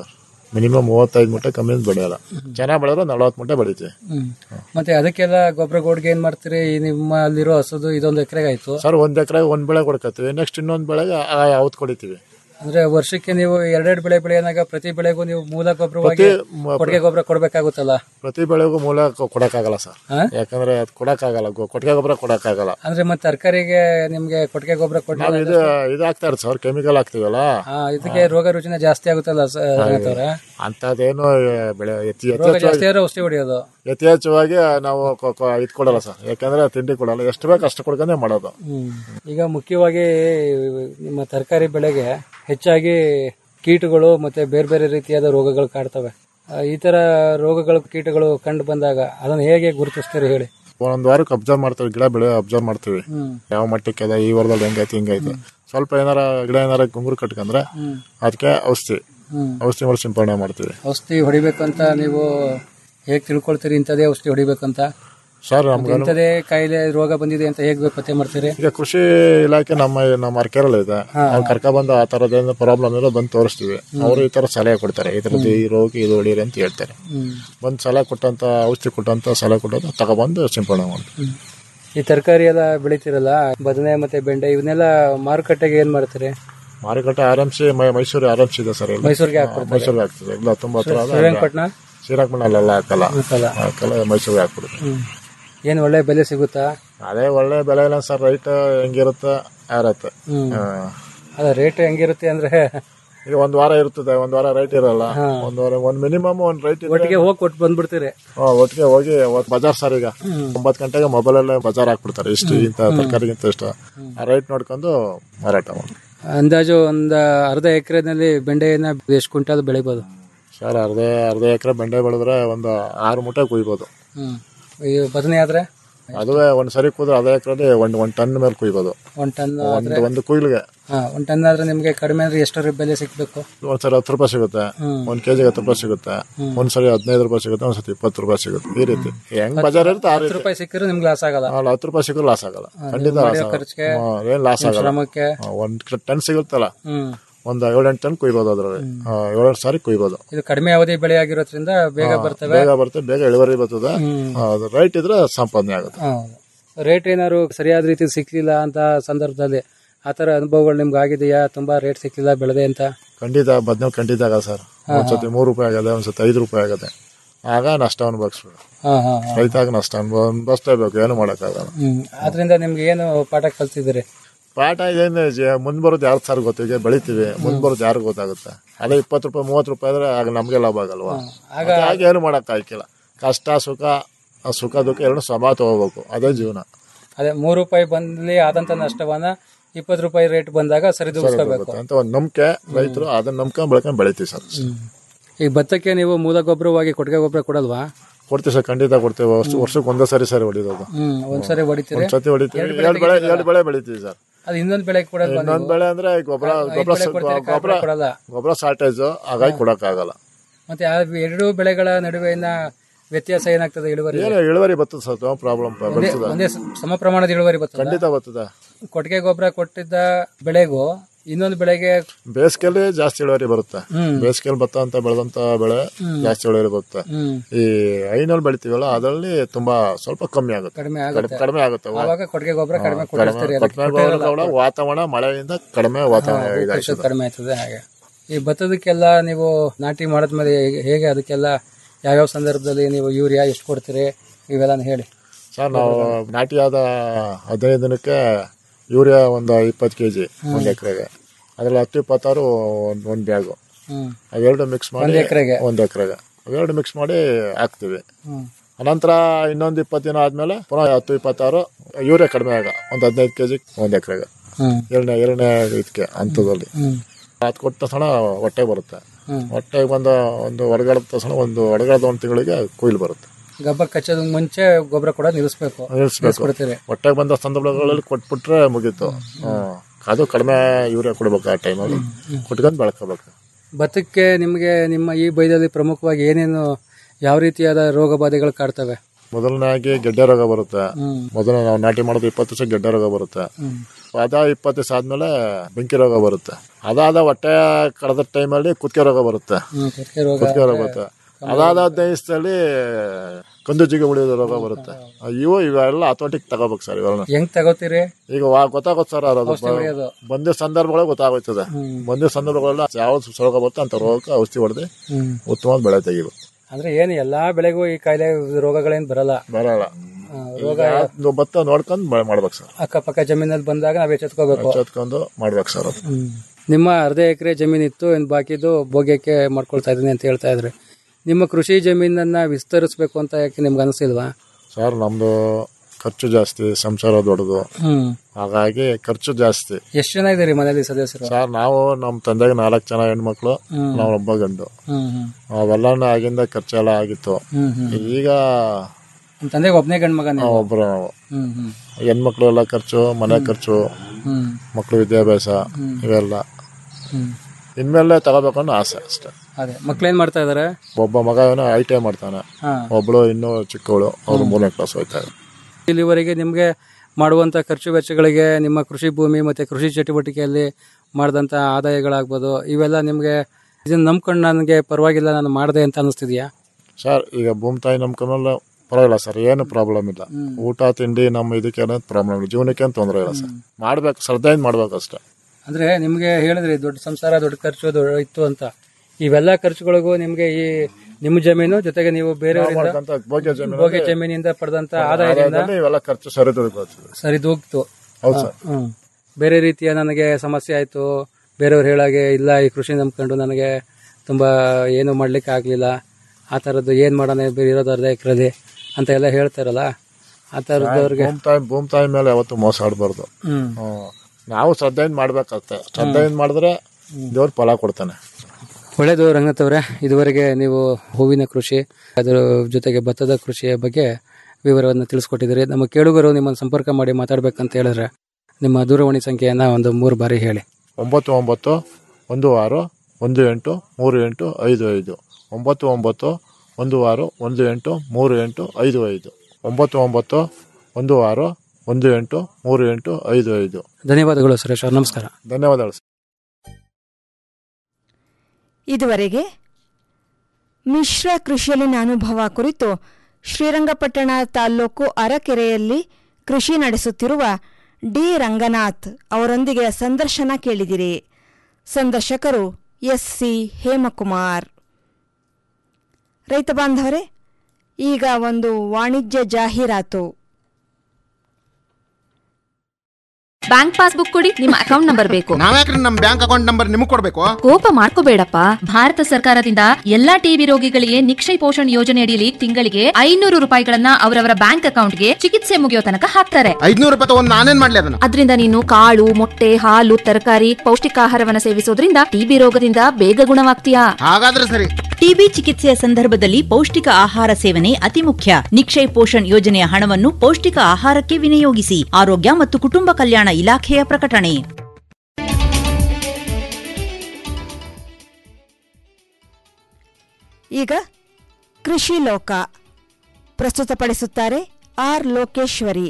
ಮಿನಿಮಮ್ ಮೂವತ್ತೈದು ಮೂಟೆ ಕಮ್ಮಿ ಬೆಳೆಯಲ್ಲ ಚೆನ್ನಾಗಿ ಬೆಳೆದ್ರೆ ನಲವತ್ತು ಮೂಟೆ ಬೆಳಿತೀವಿ ಹ್ಮ್ ಮತ್ತೆ ಅದಕ್ಕೆಲ್ಲ ಗೊಬ್ಬರ ಗೋಡ್ಗೆ ಏನ್ ಮಾಡ್ತೀರಿ ಈ ನಿಮ್ಮಲ್ಲಿರೋ ಹಸುದು ಇದೊಂದು ಎಕರೆಗೆ ಆಯ್ತು ಸರ್ ಒಂದ್ ಎಕರೆ ಒಂದ್ ಬೆಳೆ ಕೊಡ್ಕತ್ತೀವಿ ನೆಕ್ಸ್ಟ್ ಇನ್ನೊಂದ್ ಬೆಳೆಗೆ ಅವತ್ತು ಕೊಡಿತೀವಿ ಅಂದ್ರೆ ವರ್ಷಕ್ಕೆ ನೀವು ಎರಡೆರಡು ಬೆಳೆ ಬೆಳೆಯನಾಗ ಪ್ರತಿ ಬೆಳೆಗೂ ನೀವು ಮೂಲ ಗೊಬ್ಬರವಾಗಿ ಪ್ರತಿ ಮ- ಕೊಟ್ಟಿಗೆ ಗೊಬ್ಬರ ಕೊಡ್ಬೇಕಾಗುತ್ತಲ್ಲ ಪ್ರತಿ ಬೆಳೆಗೂ ಮೂಲ ಕೊ- ಕೊಡಕ್ಕಾಗಲ್ಲ ಸರ್ ಹಾ? ಯಾಕಂದ್ರೆ ಅದು ಕೊಡಕ್ಕಾಗಲ್ಲ ಗೊ- ಕೊಟ್ಟಿಗೆ ಗೊಬ್ಬರ ಕೊಡಕ್ಕಾಗಲ್ಲ ಅಂದ್ರೆ ಮತ್ತೆ ತರಕಾರಿಗೆ ನಿಮ್ಗೆ ಕೊಟ್ಟಿಗೆ ಗೊಬ್ಬರ ನಾವು ಕೊಟ್ಟಿಲ್ಲ ಇದು ಇದು ಹಾಕ್ತಾ ಇರ್ತೀವಿ ಸರ್ ಕೆಮಿಕಲ್ ಹಾಕ್ತಿವಲ್ಲ ಹಾ, ಇದಕ್ಕೆ ರೋಗ ರುಚಿನ ಜಾಸ್ತಿ ಆಗುತ್ತಲ್ಲ ಸ- ರಂಗನಾಥ್ ಅವ್ರೆ? ಅಂತದೇನು ಬೆಳೆ ಯಥಿ ರೋಗ ಜಾಸ್ತಿ ಯಥೇಚ್ಛವಾಗಿ ಆದ್ರೆ ಔಷಧಿ ಹೊಡೆಯೋದು ಯಥೇಚ್ಛವಾಗಿ ನಾವು ಕೊ- ಕೊ- ಇದ್ ಕೊಡಲ್ಲ ಸರ್ ಯಾಕಂದ್ರೆ ತಿಂಡಿ ಕೊಡಲ್ಲ ಎಷ್ಟು ಬೇಕು ಅಷ್ಟು ಕೊಡ್ಕೊಂಡೇ ಮಾಡೋದು ಹ್ಮ್. ಈಗ ಮುಖ್ಯವಾಗಿ ನಿಮ್ಮ ತರಕಾರಿ ಬೆಳೆಗೆ ಹೆಚ್ಚಾಗಿ ಕೀಟಗಳು ಮತ್ತೆ ಬೇರೆ ಬೇರೆ ರೀತಿಯಾದ ರೋಗಗಳು ಕಾಡ್ತವೆ ಆ, ಈ ತರ ರೋಗಗಳು ಕೀಟಗಳು ಕಂಡು ಬಂದಾಗ ಅದನ್ನ ಹೇಗೆ ಗುರುತಿಸ್ತೀರಿ ಹೇಳಿ ಒಂದೊಂದು ವಾರಕ್ಕೆ ಅಬ್ಸರ್ವ್ ಮಾಡ್ತೀವಿ ಗಿಡ ಬೆಳೆ ಅಬ್ಸರ್ವ್ ಮಾಡ್ತೀವಿ ಹ್ಮ್. ಯಾವ ಮಟ್ಟಕ್ಕೆ ಅದ ಈ ವಾರದಲ್ಲಿ ಹೆಂಗೈತಿ ಹಿಂಗೈತೆ ಸ್ವಲ್ಪ ಏನಾರ ಗಿಡ ಏನಾರ ಗುಂಗುರು ಕಟ್ಕೊಂಡ್ರೆ ಹ್ಮ್. ಅದಕ್ಕೆ ಔಷಧಿ ಹ್ಮ್. ಔಷಧಿ ಮಾಡಿ ಸಿಂಪಡಣೆ ಮಾಡ್ತೀವಿ ಔಷಧಿ ಹೊಡಿಬೇಕು ಅಂತ ನೀವು ಹೇಗೆ ತಿಳ್ಕೊಳ್ತೀರಿ ಇಂಥದೇ ಔಷಧಿ ಹೊಡಿಬೇಕು ಅಂತ ಸರ್ ನಮ್ಗೆ ಇಂಥದೇ ಕಾಯಿಲೆ ರೋಗ ಬಂದಿದೆ ಅಂತ ಹೇಗೆ ಪತ್ತೆ ಮಾಡ್ತೀರಿ ಈಗ ಕೃಷಿ ಇಲಾಖೆ ನಮ್ಮ ನಮ್ಮ ಅರ್ಕೆರಲ್ಲಿ ಇದೆ ಅವ್ರು ಕರ್ಕ ಬಂದು ಆ ತರದೇನು ಪ್ರಾಬ್ಲಮ್ ಇರೋ ಬಂದು ತೋರಿಸ್ತೀವಿ ಅವರು ಈ ತರ ಸಲಹೆ ಕೊಡ್ತಾರೆ ಈ ತರದ್ದು ಈ ರೋಗ ಇದು ಹೊಡೀರಿ ಅಂತ ಹೇಳ್ತಾರೆ ಹ್ಮ್. ಬಂದು ಸಲಹೆ ಕೊಟ್ಟಂತ ಔಷಧಿ ಕೊಟ್ಟಂತ ಸಲಹೆ ಕೊಟ್ಟಂತ ತಗೊಬಂದು ಸಿಂಪಡಣೆ ಮಾಡ್ತೀವಿ ಈ ತರಕಾರಿ ಎಲ್ಲ ಬೆಳಿತೀರಲ್ಲ ಬದನೆ ಮತ್ತೆ ಬೆಂಡೆ ಇವನ್ನೆಲ್ಲ ಮಾರುಕಟ್ಟೆಗೆ ಏನ್ ಮಾಡ್ತೀರಿ ಮಾರುಕಟ್ಟೆ ಆರಾಮ್ಸಿ ಮೈಸೂರು ಆರಾಮ್ಸಿ ಇದೆ ಸರ್ ಇಲ್ಲಿ ಮೈಸೂರಿಗೆ ಹಾ, ಹಾಕ್ಬಿಡ್ತಾರೆ. ಮೈಸೂರಿಗೆ ಹಾಕ್ತದೆ ಇಲ್ಲ ತುಂಬ ಹತ್ರ ಆದ ಶ್ರೀರಂಗಪಟ್ಟಣ ಶ್ರೀರಂಗಪಟ್ಟಣ ಅಲ್ಲೆಲ್ಲ ಹಾಕಲ್ಲ ಹಾಕಲ್ಲ. ಹಾಕಲ್ಲ ಮೈಸೂರಿಗೆ ಹಾಕ್ಬಿಡುತ್ತೆ ಹ್ಮ್. ಏನ್ ಒಳ್ಳೆ ಬೆಲೆ ಸಿಗುತ್ತಾ ಅದೇ ಒಳ್ಳೆ ಬೆಲೆ ಇಲ್ಲ ಸರ್ ರೈಟ್ ಹೆಂಗಿರುತ್ತೆ ಇರತ್ತೆ ಹ್ಮ್. ಹಾ. ಅದ ರೇಟ್ ಹೆಂಗಿರುತ್ತೆ ಅಂದ್ರೆ ಈಗ ಒಂದ್ ವಾರ ಇರ್ತದೆ ಒಂದ್ ವಾರ ರೈಟ್ ಇರಲ್ಲ ಒಂದ್ ವಾರ ಒಂದ್ ಮಿನಿಮಮ್ ಒಂದ್ ರೈಟ್ ಒಟ್ಟಿಗೆ ಹೋಗಿ ಕೊಟ್ಟು ಬಂದ್ಬಿಡ್ತೀರಿ ಒಟ್ಟಿಗೆ ಹೋಗಿ ಅವತ್ತು ಬಜಾರ್ ಸರ್ ಈಗ ಒಂಬತ್ತು ಗಂಟೆಗೆ ಮೊಬೈಲ್ ಅಲ್ಲೇ ಬಜಾರ್ ಹಾಕ್ಬಿಡ್ತಾರೆ ಇಷ್ಟು ಇಂತ ತರಕಾರಿಗಿಂತ ಇಷ್ಟ ಆ ರೈಟ್ ನೋಡ್ಕೊಂಡು ಮಾರಾಟ ಮಾಡಿ ಅಂದಾಜು ಒಂದ್ ಅರ್ಧ ಎಕರೆನಲ್ಲಿ ಬೆಂಡೆಯನ್ನ ಎಷ್ಟು ಕ್ವಿಂಟಲ್ ಬೆಳಿಬೋದು ಸರ್ ಅರ್ಧ ಅರ್ಧ ಎಕರೆ ಬೆಂಡೆ ಬೆಳೆದ್ರೆ ಒಂದು ಆರು ಮೂಟೆ ಕುಯ್ಬೋದು ಹ್ಮ್ ಈ ಬದನೆ ಆದ್ರೆ ಅದುವೇ ಒಂದ್ ಸರಿ ಕೂದ್ರೆ ಅರ್ಧ ಎಕರೆ ಒಂದ್ ಒಂದ್ ಟನ್ ಮೇಲೆ ಕುಯ್ಬೋದು ಒಂದ್ ಟನ್ ಒಂದು ಒಂದು ಕುಯ್ಲಿಗೆ ಹಾ ಒಂದ್ ಟನ್ ಆದ್ರೆ ನಿಮ್ಗೆ ಕಡಿಮೆ ಅಂದ್ರೆ ಎಷ್ಟರ ಬೆಲೆ ಸಿಗ್ಬೇಕು ಒಂದ್ಸರಿ ಹತ್ತು ರೂಪಾಯಿ ಸಿಗುತ್ತೆ ಒಂದ್ ಕೆಜಿಗೆ ಹತ್ತು ರೂಪಾಯಿ ಸಿಗುತ್ತೆ ಒಂದ್ಸರಿ ಹದಿನೈದು ರೂಪಾಯಿ ಸಿಗುತ್ತೆ ಒಂದ್ಸತಿ ಇಪ್ಪತ್ತು ರೂಪಾಯಿ ಸಿಗುತ್ತೆ ಈ ರೀತಿ ಹೆಂಗ್ ಬಜಾರ್ ಇರುತ್ತೆ ಆ ಹತ್ತು ರೀತಿ ರೂಪಾಯಿ ಸಿಕ್ಕಿದ್ರೆ ನಿಮ್ಗೆ ಲಾಸ್ ಆಗಲ್ಲ ಅಲ್ಲ, ಹತ್ತು ರೂಪಾಯಿ ಸಿಕ್ಕರು ಲಾಸ್ ಆಗಲ್ಲ ಖಂಡಿತ ಲಾಸ್ ಆಗಲ್ಲ ಖರ್ಚಿಗೆ, ಹ್ಮ್, ಏನ್ ಲಾಸ್ ಆಗಲ್ಲ ಶ್ರಮಕ್ಕೆ ಹಾ, ಒಂದ್ ಟನ್ ಸಿಗುತ್ತಲ್ಲ ಹ್ಮ್ ಒಂದ್ ಏಳೆಂಟು ಟನ್ ಕುಯ್ಬೋದು ಅದ್ರಲ್ಲಿ ಹಾ, ಏಳೆಂಟು ಸಾರಿ ಕುಯ್ಬೋದು ಇದು ಕಡಿಮೆ ಅವಧಿ ಬೆಳೆ ಆಗಿರೋದ್ರಿಂದ ಬೇಗ ಬರ್ತವೆ ಬೇಗ ಬರುತ್ತೆ ಬೇಗ ಇಳುವರಿ ಬರ್ತದೆ ರೈಟ್ ಇದ್ರೆ ಸಂಪಾದನೆ ಆಗುತ್ತೆ ರೇಟ್ ಏನಾದ್ರು ಸರಿಯಾದ ರೀತಿ ಸಿಕ್ಲಿಲ್ಲ ಅಂತ ಸಂದರ್ಭದಲ್ಲಿ ಆ ತರ ಅನುಭವಗಳು ನಿಮ್ಗೆ ಆಗಿದೆಯಾ ತುಂಬಾ ರೇಟ್ ಸಿಕ್ಲಿಲ್ಲ ಬೆಳೆದೆ ಅಂತ ಖಂಡಿತ ಬದ್ನೆ ಖಂಡಿತ ಆಗಲ್ಲ ಸರ್ ಒಂದ್ಸತಿ ಮೂರು ರೂಪಾಯಿ ಆಗದೆ ಒಂದ್ಸತಿ ಐದು ರೂಪಾಯಿ ಆಗದೆ ಆಗ ನಷ್ಟ ಅನುಭವಿಸ್ಬೇಕು ಹಾ ಹಾ ಹಾ. ರೈತಾಗ ನಷ್ಟ ಅನುಭವ ಅನುಭವಿಸ್ಲೇಬೇಕು ಏನು ಮಾಡೋಕ್ಕಾಗಲ್ಲ ಹ್ಮ್ ಅದರಿಂದ ನಿಮ್ಗೆ ಏನು ಪಾಠ ಕಲ್ತಿದ್ದೀರಿ ಪಾಠ ಇದೇನು ಜ- ಮುಂದ್ ಬರೋದು ಯಾರು ಸರ್ ಗೊತ್ತು ಈಗ ಬೆಳಿತೀವಿ ಮುಂದ್ ಬರೋದು ಯಾರು ಗೊತ್ತಾಗುತ್ತೆ ಅದೇ ಇಪ್ಪತ್ತು ರೂಪಾಯಿ ಮೂವತ್ತು ರೂಪಾಯಿ ಆದ್ರೆ ಆಗ ನಮ್ಗೆ ಲಾಭ ಆಗಲ್ವಾ ಮತ್ತೆ ಆಗ ಏನು ಮಾಡಕ್ ಆಯ್ಕಿಲ್ಲ ಕಷ್ಟ ಸುಖ ಆ ಸುಖ ದುಃಖ ಎರಡು ಸಮ ತಗೋಬೇಕು ಅದೇ ಜೀವನ ಅದೇ ಮೂರು ರೂಪಾಯಿ ಬಂದ್ಲಿ ಆದಂತ ನಷ್ಟವನ್ನ ಇಪ್ಪತ್ತು ರೂಪಾಯಿ ರೇಟ್ ಬಂದಾಗ ಸರಿದೂಗಿಸ್ಕೋಬೇಕು ಗೊತ್ತಾ? ಅಂತ ಒಂದು ನಂಬಿಕೆ ರೈತರು ಅದನ್ನ ನಂಬ್ಕೊಂಡ್ ಬೆಳ್ಕೊಂಡ್ ಬೆಳಿತೀವಿ ಸರ್ ಈಗ ಭತ್ತಕ್ಕೆ ನೀವು ಮೂಲ ಗೊಬ್ಬರವಾಗಿ ಕೊಟ್ಟಿಗೆ ಗೊಬ್ಬರ ಕೊಡಲ್ವಾ ಕೊಡ್ತೀವಿ ಸರ್ ಖಂಡಿತ ಕೊಡ್ತೀವಿ ವರ್ಷ ವರ್ಷಕ್ಕೆ ಒಂದೇ ಸರಿ ಸರಿ ಹೊಡಿಯೋದು ಹ್ಮ್ ಒಂದ್ಸರಿ ಹೊಡಿತೀರಿ ಒಂದ್ ಸತಿ ಹೊಡಿತೀವಿ ಎರಡು ಬೆಳೆ ಎರಡು ಬೆಳೆ ಬೆಳಿತೀವಿ ಸರ್ ಅದು ಇನ್ನೊಂದ್ ಬೆಳೆ ಕೊಡಲ್ವಾ ಇನ್ನೊಂದ್ ಬೆಳೆ ಅಂದ್ರೆ ಗೊಬ್ಬರ ಗೊಬ್ಬರ ಬೆಳೆ ಕೊಡ್ತೀರಿ, ಕಾಯಿ ಗೊಬ್ಬರ ಬೆಳೆ ಕೊಡಲ್ಲ. ಗೊಬ್ಬರ ಶಾರ್ಟೇಜ್ ಹಾಗಾಗಿ ಕೊಡಕ್ ಆಗಲ್ಲ ಮತ್ತೆ ಆ ಎರಡು ಬೆಳೆಗಳ ನಡುವಿನ ವ್ಯತ್ಯಾಸ ಏನಾಗ್ತದೆ ಇಳುವರಿ ಏನು ಇಳುವರಿ ಬರ್ತದೆ ಸರ್ ಪ್ರಾಬ್ಲಮ್ ಬರ್ತದೆ ಒಂದೇ ಸ- ಸಮ ಪ್ರಮಾಣದ ಇಳುವರಿ ಬರ್ತದೆ ಖಂಡಿತ ಬರ್ತದೆ ಕೊಟ್ಟಿಗೆ ಗೊಬ್ಬರ ಕೊಟ್ಟಿದ್ದ ಬೆಳೆಗೂ ಇನ್ನೊಂದು ಬೆಳೆಗೆ ಬೇಸಿಗೆಯಲ್ಲಿ ಜಾಸ್ತಿ ಇಳುವರಿ ಬರುತ್ತೆ ಹ್ಮ್. ಬೇಸಿಗೆಯಲ್ಲಿ ಭತ್ತ ಅಂತ ಬೆಳೆದಂತ ಬೆಳೆ ಜಾಸ್ತಿ ಇಳುವರಿ ಬರುತ್ತೆ ಹ್ಮ್ ಈ ಐನಲ್ಲಿ ಬೆಳಿತೀವಲ್ಲ ಅದರಲ್ಲಿ ತುಂಬಾ ಸ್ವಲ್ಪ ಕಮ್ಮಿ ಆಗುತ್ತೆ ಕಡಿಮೆ ಆಗುತ್ತೆ ಕಡಿಮೆ- ಕಡಿಮೆ ಆಗುತ್ತೆ ಆವಾಗ ಕೊಟ್ಟಿಗೆ ಗೊಬ್ಬರ ಕಡಿಮೆ ಕಡಿಮೆ ಕೊಡಿಸ್ತೀರಿ ಅದಕ್ಕೆ ಕಡಿಮೆ ಕೊಟ್ಟಿರಲ್ಲ. ಗೊಬ್ಬರ ಕೂಡ ವಾತಾವರಣ ಮಳೆಯಿಂದ ಕಡಿಮೆ ವಾತಾವರಣ ಕೃಷಿ ಇದಾಗ್ತದೆ ಕಡಿಮೆ ಆಯ್ತದೆ ಹಾಗೆ ಈ ಭತ್ತದಕ್ಕೆಲ್ಲ ನೀವು ನಾಟಿ ಮಾಡಿದ್ಮೇಲೆ ಹೇಗೆ- ಹೇಗೆ ಅದಕ್ಕೆಲ್ಲ ಯಾವ್ಯಾವ ಸಂದರ್ಭದಲ್ಲಿ ನೀವು ಯೂರಿಯಾ ಎಷ್ಟು ಕೊಡ್ತೀರಿ ಇವೆಲ್ಲ ಹೇಳಿ ಸರ್ ನಾವು ನಾಟಿಯಾದ ಹದಿನೈದು ದಿನಕ್ಕೆ ಯೂರಿಯಾ ಒಂದು ಇಪ್ಪತ್ತು ಕೆ ಜಿ ಒಂದು ಎಕರೆಗೆ ಅದರಲ್ಲಿ ಹತ್ತು ಇಪ್ಪತ್ತಾರು ಒಂದು ಒಂದು ಬ್ಯಾಗು ಹ್ಮ್ ಅವೆರಡು ಮಿಕ್ಸ್ ಮಾಡಿ ಒಂದ್ ಎಕ್ರೆಗೆ? ಒಂದು ಎಕರೆಗೆ ಅವೆರಡು ಮಿಕ್ಸ್ ಮಾಡಿ ಹಾಕ್ತಿವಿ ಹ್ಮ್ ಅನಂತರ ಇನ್ನೊಂದು ಇಪ್ಪತ್ತು ದಿನ ಆದ್ಮೇಲೆ ಪುನಃ ಹತ್ತು ಇಪ್ಪತ್ತಾರು ಯೂರಿಯಾ ಕಡಿಮೆ ಆಗ ಒಂದು ಹದಿನೈದು ಕೆ ಜಿ ಒಂದು ಎಕರೆಗೆ ಹ್ಮ್ ಎರಡನೇ ಎರಡನೇ ಇದಕ್ಕೆ ಹಂತದಲ್ಲಿ ಹ್ಮ್ ಅದು ಕೊಟ್ಟ ತಕ್ಷಣ ಹೊಟ್ಟೆ ಬರುತ್ತೆ ಹ್ಮ್. ಹೊಟ್ಟೆಗೆ ಬಂದ ಒಂದು ಹೊರಗಡೆ ತಕ್ಷಣ ಒಂದು ಹೊರಗಡೆ ಒಂದು ತಿಂಗಳಿಗೆ ಕೊಯ್ಲು ಬರುತ್ತೆ ಗಬ್ಬ ಕಚ್ಚೋದ್ ಮುಂಚೆ ಗೊಬ್ಬರ ಕೂಡ ನಿಲ್ಲಿಸ್ಬೇಕು ನಿಲ್ಲಿಸ್ಬೇಕು ನಿಲ್ಲಿಸ್ಬಿಡ್ತೀರಿ ಹೊಟ್ಟೆಗೆ ಬಂದ ಸಂದರ್ಭಗಳಲ್ಲಿ ಕೊಟ್ಬಿಟ್ರೆ ಮುಗೀತು ಹ್ಮ್. ಅದು ಕಡಿಮೆ ಯೂರಿಯಾ ಕೊಡ್ಬೇಕು ಆ ಟೈಮಲ್ಲಿ ಕೊಟ್ಕೊಂಡು ಬೆಳ್ಕೋಬೇಕು ಭತ್ತಕ್ಕೆ ನಿಮಗೆ ನಿಮ್ಮ ಈ ಬೈದಲ್ಲಿ ಪ್ರಮುಖವಾಗಿ ಏನೇನು ಯಾವ ರೀತಿಯಾದ ರೋಗ ಬಾಧೆಗಳು ಕಾಡ್ತವೆ ಮೊದಲನೇದಾಗಿ ಗೆಡ್ಡೆ ರೋಗ ಬರುತ್ತೆ ಮೊದಲು ನಾವು ನಾಟಿ ಮಾಡೋದು ಇಪ್ಪತ್ತು ದಿವಸ ಗೆಡ್ಡೆ ರೋಗ ಬರುತ್ತೆ ಅದ ಇಪ್ಪತ್ತು ದಿವಸ ಆದ್ಮೇಲೆ ಬೆಂಕಿ ರೋಗ ಬರುತ್ತೆ ಅದಾದ ಹೊಟ್ಟೆ ಕಳೆದ ಟೈಮಲ್ಲಿ ಕುತ್ತಿಗೆ ರೋಗ ಬರುತ್ತೆ ಕುತ್ತಿಗೆ ರೋಗ ಕುತ್ತಿಗೆ ರೋಗ ಬರುತ್ತೆ ಅದಾದ ಹದಿನೈದು ದಿವಸದಲ್ಲಿ ಕಂದು ಜಿಗಿ ಉಳಿಯೋದು ರೋಗ ಬರುತ್ತೆ ಇವು ಇವೆಲ್ಲ ಹತೋಟಿಗೆ ತಗೋಬೇಕು ಸರ್ ಇವೆಲ್ಲ ಹೆಂಗ್ ತಗೋತೀರಿ ಈಗ ವಾ- ಗೊತ್ತಾಗುತ್ತೆ ಸರ್ ಅದು ಔಷಧಿ ಹೊಡೆಯೋದು. ಬಂದ ಸಂದರ್ಭಗಳು ಗೊತ್ತಾಗೋಯ್ತದೆ ಬಂದ ಸಂದರ್ಭಗಳೆಲ್ಲ ಯಾವ್ದು ರೋಗ ಬರುತ್ತೆ ಅಂತ ರೋಗಕ್ಕೆ ಔಷಧಿ ಹೊಡೆದು ಹ್ಮ್ ಉತ್ತಮವಾದ ಬೆಳೆ ತೆಗಿಬೇಕು ಅಂದ್ರೆ ಏನು ಎಲ್ಲಾ ಬೆಳೆಗೂ ಈ ಕಾಯಿಲೆ ರೋಗಗಳೇನ್ ಬರಲ್ಲ ಬರಲ್ಲ ಆ, ರೋಗ ಯಾವ್ದು ಭತ್ತ ನೋಡ್ಕೊಂಡು ಬೆಳೆ ಮಾಡ್ಬೇಕು ಸರ್ ಅಕ್ಕಪಕ್ಕ ಜಮೀನಲ್ಲಿ ಬಂದಾಗ ನಾವ್ ಎಚ್ಚೆತ್ಕೋಬೇಕು ಎಚ್ಚೆತ್ಕೊಂಡು ಮಾಡ್ಬೇಕು ಸರ್ ಅದು ನಿಮ್ಮ ಅರ್ಧ ಎಕರೆ ಜಮೀನಿತ್ತು ಇನ್ನು ಬಾಕಿದು ಭೋಗ್ಯಕ್ಕೆ ಮಾಡ್ಕೊಳ್ತಾ ಇದೀನಿ ಅಂತ ಹೇಳ್ತಾ ಇದ್ರಿ ನಿಮ್ಮ ಕೃಷಿ ಜಮೀನನ್ನ ವಿಸ್ತರಿಸಬೇಕು ಅಂತ ಯಾಕೆ ನಿಮ್ಗೆ ಅನಿಸಿಲ್ವಾ ಸರ್ ನಮ್ದು ಖರ್ಚು ಜಾಸ್ತಿ ಸಂಸಾರ ದೊಡ್ಡದು ಹ್ಮ್ ಹಾಗಾಗಿ ಖರ್ಚು ಜಾಸ್ತಿ ಎಷ್ಟು ಜನ ಇದ್ದೀರಿ ಮನೇಲಿ ಸದಸ್ಯರು ಸರ್ ನಾವು ನಮ್ಮ ತಂದೆಗೆ ನಾಲ್ಕು ಜನ ಹೆಣ್ಮಕ್ಳು ಹ್ಮ್. ನಾವು ಒಬ್ಬ ಗಂಡು ಹ್ಮ್ ಹ್ಮ್ ಅವೆಲ್ಲನೂ ಆಗಿಂದ ಖರ್ಚೆಲ್ಲ ಆಗಿತ್ತು ಹ್ಮ್ ಹ್ಮ್ ಈಗ ನಿಮ್ ತಂದೆಗೆ ಒಬ್ಬನೇ ಗಂಡ್ ಮಗ ನೀವು ಒಬ್ರು ನಾವು ಹ್ಮ್ ಹ್ಮ್ ಹೆಣ್ಮಕ್ಳು ಎಲ್ಲ ಖರ್ಚು ಮನೆ ಖರ್ಚು ಹ್ಮ್ ಮಕ್ಳು ವಿದ್ಯಾಭ್ಯಾಸ ಇವೆಲ್ಲ ಹ್ಮ್ ಇನ್ಮೇಲೆ ತಗೋಬೇಕನ್ನೋ ಆಸೆ ಅಷ್ಟೇ ಅದೇ ಮಕ್ಳೇನ್ ಮಾಡ್ತಾ ಇದಾರೆ ಒಬ್ಬ ಮಗ ಏನೋ ಐ ಟಿ ಐ ಮಾಡ್ತಾನೆ ಹಾ ಒಬ್ಳು ಇನ್ನೂ ಚಿಕ್ಕವಳು ಅವ್ರು ಮೂರನೇ ಕ್ಲಾಸ್ ಹೋಯ್ತಾ ಇದ್ದಾರೆ ಇಲ್ಲಿವರೆಗೆ ನಿಮಗೆ ಮಾಡುವಂಥ ಖರ್ಚು ವೆಚ್ಚಗಳಿಗೆ ನಿಮ್ಮ ಕೃಷಿ ಭೂಮಿ ಮತ್ತು ಕೃಷಿ ಚಟುವಟಿಕೆಯಲ್ಲಿ ಮಾಡಿದಂಥ ಆದಾಯಗಳಾಗ್ಬೋದು ಇವೆಲ್ಲ ನಿಮಗೆ ಇದನ್ನ ನಂಬ್ಕೊಂಡು ನನಗೆ ಪರವಾಗಿಲ್ಲ ನಾನು ಮಾಡಿದೆ ಅಂತ ಅನಿಸ್ತಿದ್ಯಾ ಸರ್ ಈಗ ಭೂಮಿ ತಾಯಿ ನಂಬ್ಕೊಂಡ್ಮೇಲೆ ಪರವಾಗಿಲ್ಲ ಸರ್ ಏನು ಪ್ರಾಬ್ಲಮ್ ಇಲ್ಲ ಊಟ ತಿಂಡಿ ನಮ್ಮ ಇದಕ್ಕೆ ಏನೋ ಪ್ರಾಬ್ಲಮ್ ಇಲ್ಲ ಜೀವನಕ್ಕೆ ಏನು ತೊಂದರೆ ಇಲ್ಲ ಸರ್ ಮಾಡ್ಬೇಕು ಶ್ರದ್ಧೆಯಿಂದ ಮಾಡ್ಬೇಕು ಅಷ್ಟೇ ಅಂದರೆ ನಿಮಗೆ ಹೇಳಿದ್ರಿ ದೊಡ್ಡ ಸಂಸಾರ ದೊಡ್ಡ ಖರ್ಚು ದೊಡ್ಡ ಇತ್ತು ಅಂತ ಇವೆಲ್ಲ ಖರ್ಚುಗಳಿಗೂ ನಿಮಗೆ ಈ ನಿಮ್ಮ ಜಮೀನು ಜೊತೆಗೆ ನೀವು ಬೇರೆಯವರಿಂದ ಮಾಡ್ಕೊಂತ ಭೋಗ್ಯ ಜಮೀನು ಭೋಗ್ಯ ಜಮೀನಿಂದ ಪಡೆದಂಥ ಆದಾಯದಿಂದ ಆದಾಯದಲ್ಲಿ ಇವೆಲ್ಲ ಖರ್ಚು ಸರಿದೂಗ್ತದೆ ಸರಿದೂಗ್ತು ಹೌದು ಸರ್ ಹ್ಮ್. ಬೇರೆ ರೀತಿಯ ನನಗೆ ಸಮಸ್ಯೆ ಆಯಿತು ಬೇರೆಯವ್ರು ಹೇಳಾಗೆ ಇಲ್ಲ ಈ ಕೃಷಿ ನಂಬ್ಕೊಂಡು ನನಗೆ ತುಂಬ ಏನು ಮಾಡ್ಲಿಕ್ಕೆ ಆಗಲಿಲ್ಲ ಆ ಥರದ್ದು ಏನು ಮಾಡೋಣ ಬೇರೆ ಇರೋದು ಅರ್ಧ ಎಕರೆಲಿ ಅಂತ ಎಲ್ಲ ಹೇಳ್ತಾರಲ್ಲ ಆ ಥರದವ್ರಿಗೆ ಭೂಮಿ ತಾಯಿ ಭೂಮಿ ತಾಯಿ ಮೇಲೆ ಯಾವತ್ತು ಮೋಸ ಆಡಬಾರ್ದು ಹ್ಮ್ ನಾವು ಶ್ರದ್ಧೆಯಿಂದ ಮಾಡ್ಬೇಕಷ್ಟೇ ಶ್ರದ್ಧೆಯಿಂದ ಮಾಡಿದ್ರೆ ದೇವ್ರ ಫಲ ಕೊಡ್ತಾನೆ ಒಳ್ಳೆಯದು ರಂಗನಾಥ್ ಅವರೇ ಇದುವರೆಗೆ ನೀವು ಹೂವಿನ ಕೃಷಿ ಅದರ ಜೊತೆಗೆ ಭತ್ತದ ಕೃಷಿಯ ಬಗ್ಗೆ ವಿವರವನ್ನು ತಿಳಿಸ್ಕೊಟ್ಟಿದ್ದೀರಿ ನಮ್ಮ ಕೇಳುಗರು ನಿಮ್ಮನ್ನು ಸಂಪರ್ಕ ಮಾಡಿ ಮಾತಾಡ್ಬೇಕಂತ ಹೇಳಿದ್ರೆ ನಿಮ್ಮ ದೂರವಾಣಿ ಸಂಖ್ಯೆಯನ್ನು ಒಂದು ಮೂರು ಬಾರಿ ಹೇಳಿ ಒಂಬತ್ತು ಒಂಬತ್ತು ಒಂದು ಆರು ಒಂದು ಎಂಟು ಮೂರು ಎಂಟು ಐದು ಐದು ಒಂಬತ್ತು ಒಂಬತ್ತು ಒಂದು ಆರು ಒಂದು ಎಂಟು ಮೂರು ಎಂಟು ಐದು ಐದು ಒಂಬತ್ತು ಒಂಬತ್ತು ಒಂದು ಆರು ಒಂದು ಎಂಟು ಮೂರು ಎಂಟು ಐದು ಐದು ಧನ್ಯವಾದಗಳು ಸುರೇಶ್ ಅವ್ರು ನಮಸ್ಕಾರ ಧನ್ಯವಾದಗಳು ಸರ್. ಇದುವರೆಗೆ ಮಿಶ್ರ ಕೃಷಿಯಲ್ಲಿನ ಅನುಭವ ಕುರಿತು ಶ್ರೀರಂಗಪಟ್ಟಣ ತಾಲ್ಲೂಕು ಅರಕೆರೆಯಲ್ಲಿ ಕೃಷಿ ನಡೆಸುತ್ತಿರುವ ಡಿ ರಂಗನಾಥ್ ಅವರೊಂದಿಗೆ ಸಂದರ್ಶನ ಕೇಳಿದಿರಿ ಸಂದರ್ಶಕರು ಎಸ್ ಸಿ ಹೇಮಕುಮಾರ್ ರೈತ ಬಾಂಧವರೇ ಈಗ ಒಂದು ವಾಣಿಜ್ಯ ಜಾಹೀರಾತು ಬ್ಯಾಂಕ್ ಪಾಸ್ಬುಕ್ ಕೊಡಿ ನಿಮ್ಮ ಅಕೌಂಟ್ ನಂಬರ್ ಬೇಕು ನಾವ್ಯಾಕ್ರಿ ನಮ್ ಬ್ಯಾಂಕ್ ಅಕೌಂಟ್ ನಂಬರ್ ನಿಮಗ್ ಕೊಡ್ಬೇಕು ಕೋಪ ಮಾಡ್ಕೋಬೇಡಪ್ಪ ಭಾರತ ಸರ್ಕಾರದಿಂದ ಎಲ್ಲಾ ಟಿಬಿ ರೋಗಿಗಳಿಗೆ ನಿಕ್ಷಯ ಪೋಷಣ್ ಯೋಜನೆ ಅಡಿಯಲ್ಲಿ ತಿಂಗಳಿಗೆ ಐನೂರು ರೂಪಾಯಿಗಳನ್ನ ಅವರವರ ಬ್ಯಾಂಕ್ ಅಕೌಂಟ್ಗೆ ಚಿಕಿತ್ಸೆ ಮುಗಿಯೋ ತನಕ ಹಾಕ್ತಾರೆ ಐದ್ನೂರು ರೂಪಾಯಿ ತಗೊಂಡ್ ನಾನೇನ್ ಮಾಡ್ಲಿ ಅದನ್ನ ಅದರಿಂದ ನೀನು ಕಾಳು ಮೊಟ್ಟೆ ಹಾಲು ತರಕಾರಿ ಪೌಷ್ಟಿಕಾಹಾರವನ್ನ ಸೇವಿಸೋದ್ರಿಂದ ಟಿಬಿ ರೋಗದಿಂದ ಬೇಗ ಗುಣವಾಗ್ತೀಯಾ ಹಾಗಾದ್ರೆ ಸರಿ ಟಿಬಿ ಚಿಕಿತ್ಸೆಯ ಸಂದರ್ಭದಲ್ಲಿ ಪೌಷ್ಟಿಕ ಆಹಾರ ಸೇವನೆ ಅತಿ ಮುಖ್ಯ ನಿಕ್ಷಯ್ ಪೋಷಣ್ ಯೋಜನೆಯ ಹಣವನ್ನು ಪೌಷ್ಟಿಕ ಆಹಾರಕ್ಕೆ ವಿನಿಯೋಗಿಸಿ ಆರೋಗ್ಯ ಮತ್ತು ಕುಟುಂಬ ಕಲ್ಯಾಣ ಇಲಾಖೆಯ ಪ್ರಕಟಣೆ ಈಗ ಕೃಷಿ ಲೋಕ ಪ್ರಸ್ತುತಪಡಿಸುತ್ತಾರೆ ಆರ್ ಲೋಕೇಶ್ವರಿ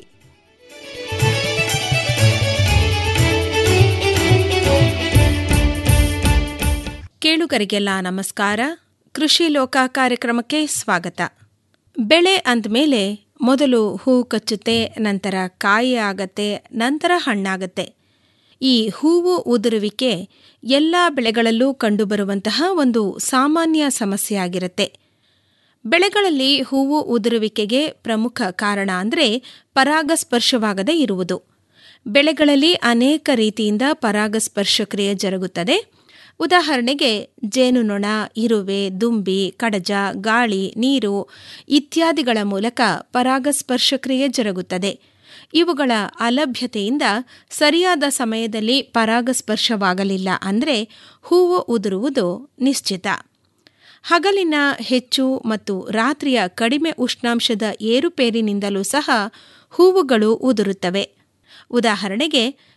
ಕೇಳುಗರಿಗೆಲ್ಲ ನಮಸ್ಕಾರ ಕೃಷಿ ಲೋಕ ಕಾರ್ಯಕ್ರಮಕ್ಕೆ ಸ್ವಾಗತ ಬೆಳೆ ಅಂದಮೇಲೆ ಮೊದಲು ಹೂ ಕಚ್ಚುತ್ತೆ ನಂತರ ಕಾಯಿ ಆಗತ್ತೆ ನಂತರ ಹಣ್ಣಾಗತ್ತೆ ಈ ಹೂವು ಉದುರುವಿಕೆ ಎಲ್ಲ ಬೆಳೆಗಳಲ್ಲೂ ಕಂಡುಬರುವಂತಹ ಒಂದು ಸಾಮಾನ್ಯ ಸಮಸ್ಯೆಯಾಗಿರುತ್ತೆ ಬೆಳೆಗಳಲ್ಲಿ ಹೂವು ಉದುರುವಿಕೆಗೆ ಪ್ರಮುಖ ಕಾರಣ ಅಂದರೆ ಪರಾಗಸ್ಪರ್ಶವಾಗದೇ ಇರುವುದು ಬೆಳೆಗಳಲ್ಲಿ ಅನೇಕ ರೀತಿಯಿಂದ ಪರಾಗಸ್ಪರ್ಶ ಕ್ರಿಯೆ ಜರುಗುತ್ತದೆ ಉದಾಹರಣೆಗೆ ಜೇನುನೊಣ ಇರುವೆ ದುಂಬಿ ಕಡಜ ಗಾಳಿ ನೀರು ಇತ್ಯಾದಿಗಳ ಮೂಲಕ ಪರಾಗಸ್ಪರ್ಶ ಕ್ರಿಯೆ ಜರುಗುತ್ತದೆ ಇವುಗಳ ಅಲಭ್ಯತೆಯಿಂದ ಸರಿಯಾದ ಸಮಯದಲ್ಲಿ ಪರಾಗಸ್ಪರ್ಶವಾಗಲಿಲ್ಲ ಅಂದರೆ ಹೂವು ಉದುರುವುದು ನಿಶ್ಚಿತ ಹಗಲಿನ ಹೆಚ್ಚು ಮತ್ತು ರಾತ್ರಿಯ ಕಡಿಮೆ ಉಷ್ಣಾಂಶದ ಏರುಪೇರಿನಿಂದಲೂ ಸಹ ಹೂವುಗಳು ಉದುರುತ್ತವೆ ಉದಾಹರಣೆಗೆ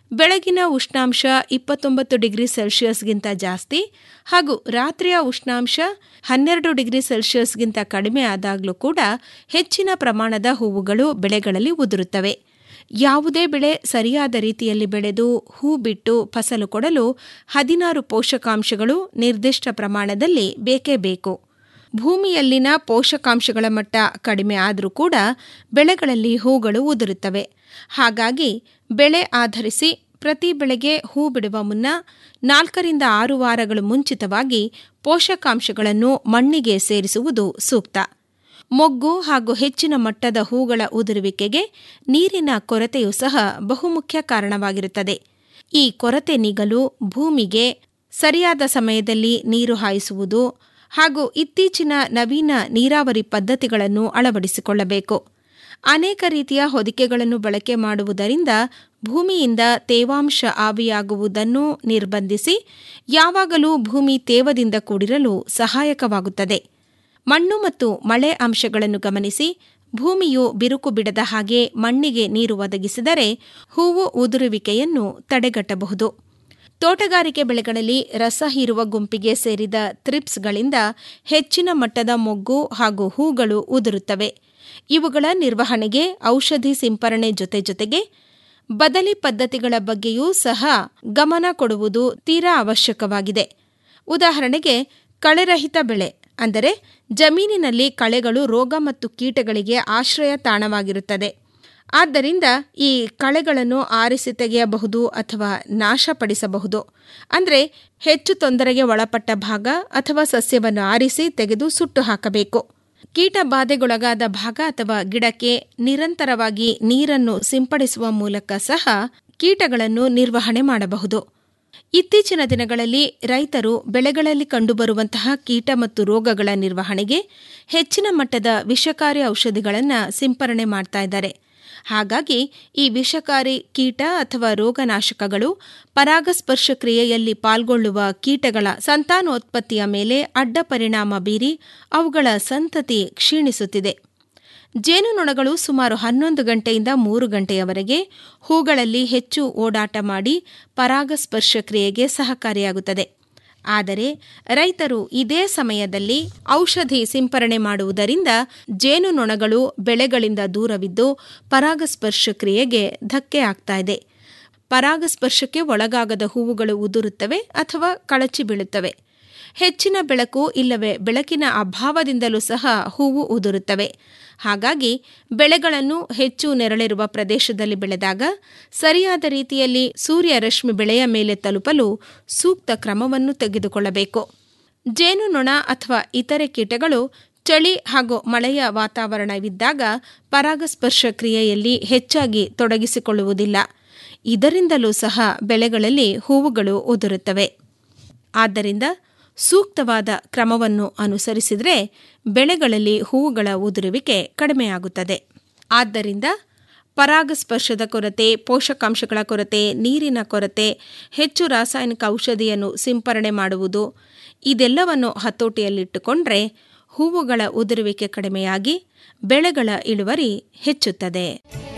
ಬೆಳಗಿನ ಉಷ್ಣಾಂಶ ಇಪ್ಪತ್ತೊಂಬತ್ತು ಡಿಗ್ರಿ ಸೆಲ್ಸಿಯಸ್ಗಿಂತ ಜಾಸ್ತಿ ಹಾಗೂ ರಾತ್ರಿಯ ಉಷ್ಣಾಂಶ ಹನ್ನೆರಡು ಡಿಗ್ರಿ ಸೆಲ್ಸಿಯಸ್ಗಿಂತ ಕಡಿಮೆ ಆದಾಗಲೂ ಕೂಡ ಹೆಚ್ಚಿನ ಪ್ರಮಾಣದ ಹೂವುಗಳು ಬೆಳೆಗಳಲ್ಲಿ ಉದುರುತ್ತವೆ ಯಾವುದೇ ಬೆಳೆ ಸರಿಯಾದ ರೀತಿಯಲ್ಲಿ ಬೆಳೆದು ಹೂ ಬಿಟ್ಟು ಫಸಲು ಕೊಡಲು ಹದಿನಾರು ಪೋಷಕಾಂಶಗಳು ನಿರ್ದಿಷ್ಟ ಪ್ರಮಾಣದಲ್ಲಿ ಬೇಕೇ ಬೇಕು ಭೂಮಿಯಲ್ಲಿನ ಪೋಷಕಾಂಶಗಳ ಮಟ್ಟ ಕಡಿಮೆ ಆದರೂ ಕೂಡ ಬೆಳೆಗಳಲ್ಲಿ ಹೂಗಳು ಉದುರುತ್ತವೆ ಹಾಗಾಗಿ ಬೆಳೆ ಆಧರಿಸಿ ಪ್ರತಿ ಬೆಳೆಗೆ ಹೂ ಬಿಡುವ ಮುನ್ನ ನಾಲ್ಕರಿಂದ ಆರು ವಾರಗಳು ಮುಂಚಿತವಾಗಿ ಪೋಷಕಾಂಶಗಳನ್ನು ಮಣ್ಣಿಗೆ ಸೇರಿಸುವುದು ಸೂಕ್ತ ಮೊಗ್ಗು ಹಾಗೂ ಹೆಚ್ಚಿನ ಮಟ್ಟದ ಹೂಗಳ ಉದುರುವಿಕೆಗೆ ನೀರಿನ ಕೊರತೆಯೂ ಸಹ ಬಹುಮುಖ್ಯ ಕಾರಣವಾಗಿರುತ್ತದೆ ಈ ಕೊರತೆ ನೀಗಲು ಭೂಮಿಗೆ ಸರಿಯಾದ ಸಮಯದಲ್ಲಿ ನೀರು ಹಾಯಿಸುವುದು ಹಾಗೂ ಇತ್ತೀಚಿನ ನವೀನ ನೀರಾವರಿ ಪದ್ಧತಿಗಳನ್ನು ಅಳವಡಿಸಿಕೊಳ್ಳಬೇಕು ಅನೇಕ ರೀತಿಯ ಹೊದಿಕೆಗಳನ್ನು ಬಳಕೆ ಮಾಡುವುದರಿಂದ ಭೂಮಿಯಿಂದ ತೇವಾಂಶ ಆವಿಯಾಗುವುದನ್ನು ನಿರ್ಬಂಧಿಸಿ ಯಾವಾಗಲೂ ಭೂಮಿ ತೇವದಿಂದ ಕೂಡಿರಲು ಸಹಾಯಕವಾಗುತ್ತದೆ ಮಣ್ಣು ಮತ್ತು ಮಳೆ ಅಂಶಗಳನ್ನು ಗಮನಿಸಿ ಭೂಮಿಯು ಬಿರುಕು ಬಿಡದ ಹಾಗೆ ಮಣ್ಣಿಗೆ ನೀರು ಒದಗಿಸಿದರೆ ಹೂವು ಉದುರುವಿಕೆಯನ್ನು ತಡೆಗಟ್ಟಬಹುದು ತೋಟಗಾರಿಕೆ ಬೆಳೆಗಳಲ್ಲಿ ರಸ ಹೀರುವ ಗುಂಪಿಗೆ ಸೇರಿದ ಥ್ರಿಪ್ಸ್ಗಳಿಂದ ಹೆಚ್ಚಿನ ಮಟ್ಟದ ಮೊಗ್ಗು ಹಾಗೂ ಹೂಗಳು ಉದುರುತ್ತವೆ ಇವುಗಳ ನಿರ್ವಹಣೆಗೆ ಔಷಧಿ ಸಿಂಪರಣೆ ಜೊತೆ ಜೊತೆಗೆ ಬದಲಿ ಪದ್ಧತಿಗಳ ಬಗ್ಗೆಯೂ ಸಹ ಗಮನ ಕೊಡುವುದು ತೀರಾ ಅವಶ್ಯಕವಾಗಿದೆ ಉದಾಹರಣೆಗೆ ಕಳೆರಹಿತ ಬೆಳೆ ಅಂದರೆ ಜಮೀನಿನಲ್ಲಿ ಕಳೆಗಳು ರೋಗ ಮತ್ತು ಕೀಟಗಳಿಗೆ ಆಶ್ರಯ ತಾಣವಾಗಿರುತ್ತದೆ ಆದ್ದರಿಂದ ಈ ಕಳೆಗಳನ್ನು ಆರಿಸಿ ತೆಗೆಯಬಹುದು ಅಥವಾ ನಾಶಪಡಿಸಬಹುದು ಅಂದರೆ ಹೆಚ್ಚು ತೊಂದರೆಗೆ ಒಳಪಟ್ಟ ಭಾಗ ಅಥವಾ ಸಸ್ಯವನ್ನು ಆರಿಸಿ ತೆಗೆದು ಸುಟ್ಟು ಹಾಕಬೇಕು ಕೀಟ ಬಾಧೆಗೊಳಗಾದ ಭಾಗ ಅಥವಾ ಗಿಡಕ್ಕೆ ನಿರಂತರವಾಗಿ ನೀರನ್ನು ಸಿಂಪಡಿಸುವ ಮೂಲಕ ಸಹ ಕೀಟಗಳನ್ನು ನಿರ್ವಹಣೆ ಮಾಡಬಹುದು ಇತ್ತೀಚಿನ ದಿನಗಳಲ್ಲಿ ರೈತರು ಬೆಳೆಗಳಲ್ಲಿ ಕಂಡುಬರುವಂತಹ ಕೀಟ ಮತ್ತು ರೋಗಗಳ ನಿರ್ವಹಣೆಗೆ ಹೆಚ್ಚಿನ ಮಟ್ಟದ ವಿಷಕಾರಿ ಔಷಧಿಗಳನ್ನು ಸಿಂಪರಣೆ ಮಾಡ್ತಾ ಇದ್ದಾರೆ ಹಾಗಾಗಿ ಈ ವಿಷಕಾರಿ ಕೀಟ ಅಥವಾ ರೋಗನಾಶಕಗಳು ಪರಾಗಸ್ಪರ್ಶ ಕ್ರಿಯೆಯಲ್ಲಿ ಪಾಲ್ಗೊಳ್ಳುವ ಕೀಟಗಳ ಸಂತಾನೋತ್ಪತ್ತಿಯ ಮೇಲೆ ಅಡ್ಡ ಪರಿಣಾಮ ಬೀರಿ ಅವುಗಳ ಸಂತತಿ ಕ್ಷೀಣಿಸುತ್ತಿದೆ ಜೇನುನೊಣಗಳು ಸುಮಾರು ಹನ್ನೊಂದು ಗಂಟೆಯಿಂದ ಮೂರು ಗಂಟೆಯವರೆಗೆ ಹೂಗಳಲ್ಲಿ ಹೆಚ್ಚು ಓಡಾಟ ಮಾಡಿ ಪರಾಗಸ್ಪರ್ಶ ಕ್ರಿಯೆಗೆ ಸಹಕಾರಿಯಾಗುತ್ತದೆ ಆದರೆ ರೈತರು ಇದೇ ಸಮಯದಲ್ಲಿ ಔಷಧಿ ಸಿಂಪರಣೆ ಮಾಡುವುದರಿಂದ ಜೇನುನೊಣಗಳು ಬೆಳೆಗಳಿಂದ ದೂರವಿದ್ದು ಪರಾಗಸ್ಪರ್ಶ ಕ್ರಿಯೆಗೆ ಧಕ್ಕೆ ಆಗ್ತಾ ಇದೆ ಪರಾಗಸ್ಪರ್ಶಕ್ಕೆ ಒಳಗಾಗದ ಹೂವುಗಳು ಉದುರುತ್ತವೆ ಅಥವಾ ಕಳಚಿ ಬೀಳುತ್ತವೆ ಹೆಚ್ಚಿನ ಬೆಳಕು ಇಲ್ಲವೇ ಬೆಳಕಿನ ಅಭಾವದಿಂದಲೂ ಸಹ ಹೂವು ಉದುರುತ್ತವೆ ಹಾಗಾಗಿ ಬೆಳೆಗಳನ್ನು ಹೆಚ್ಚು ನೆರಳಿರುವ ಪ್ರದೇಶದಲ್ಲಿ ಬೆಳೆದಾಗ ಸರಿಯಾದ ರೀತಿಯಲ್ಲಿ ಸೂರ್ಯ ರಶ್ಮಿ ಬೆಳೆಯ ಮೇಲೆ ತಲುಪಲು ಸೂಕ್ತ ಕ್ರಮವನ್ನು ತೆಗೆದುಕೊಳ್ಳಬೇಕು ಜೇನುನೊಣ ಅಥವಾ ಇತರೆ ಕೀಟಗಳು ಚಳಿ ಹಾಗೂ ಮಳೆಯ ವಾತಾವರಣವಿದ್ದಾಗ ಪರಾಗಸ್ಪರ್ಶ ಕ್ರಿಯೆಯಲ್ಲಿ ಹೆಚ್ಚಾಗಿ ತೊಡಗಿಸಿಕೊಳ್ಳುವುದಿಲ್ಲ ಇದರಿಂದಲೂ ಸಹ ಬೆಳೆಗಳಲ್ಲಿ ಹೂವುಗಳು ಉದುರುತ್ತವೆ ಆದ್ದರಿಂದ ಸೂಕ್ತವಾದ ಕ್ರಮವನ್ನು ಅನುಸರಿಸಿದರೆ ಬೆಳೆಗಳಲ್ಲಿ ಹೂವುಗಳ ಉದುರುವಿಕೆ ಕಡಿಮೆಯಾಗುತ್ತದೆ ಆದ್ದರಿಂದ ಪರಾಗಸ್ಪರ್ಶದ ಕೊರತೆ ಪೋಷಕಾಂಶಗಳ ಕೊರತೆ ನೀರಿನ ಕೊರತೆ ಹೆಚ್ಚು ರಾಸಾಯನಿಕ ಔಷಧಿಯನ್ನು ಸಿಂಪರಣೆ ಮಾಡುವುದು ಇದೆಲ್ಲವನ್ನು ಹತೋಟಿಯಲ್ಲಿಟ್ಟುಕೊಂಡ್ರೆ ಹೂವುಗಳ ಉದುರುವಿಕೆ ಕಡಿಮೆಯಾಗಿ ಬೆಳೆಗಳ ಇಳುವರಿ ಹೆಚ್ಚುತ್ತದೆ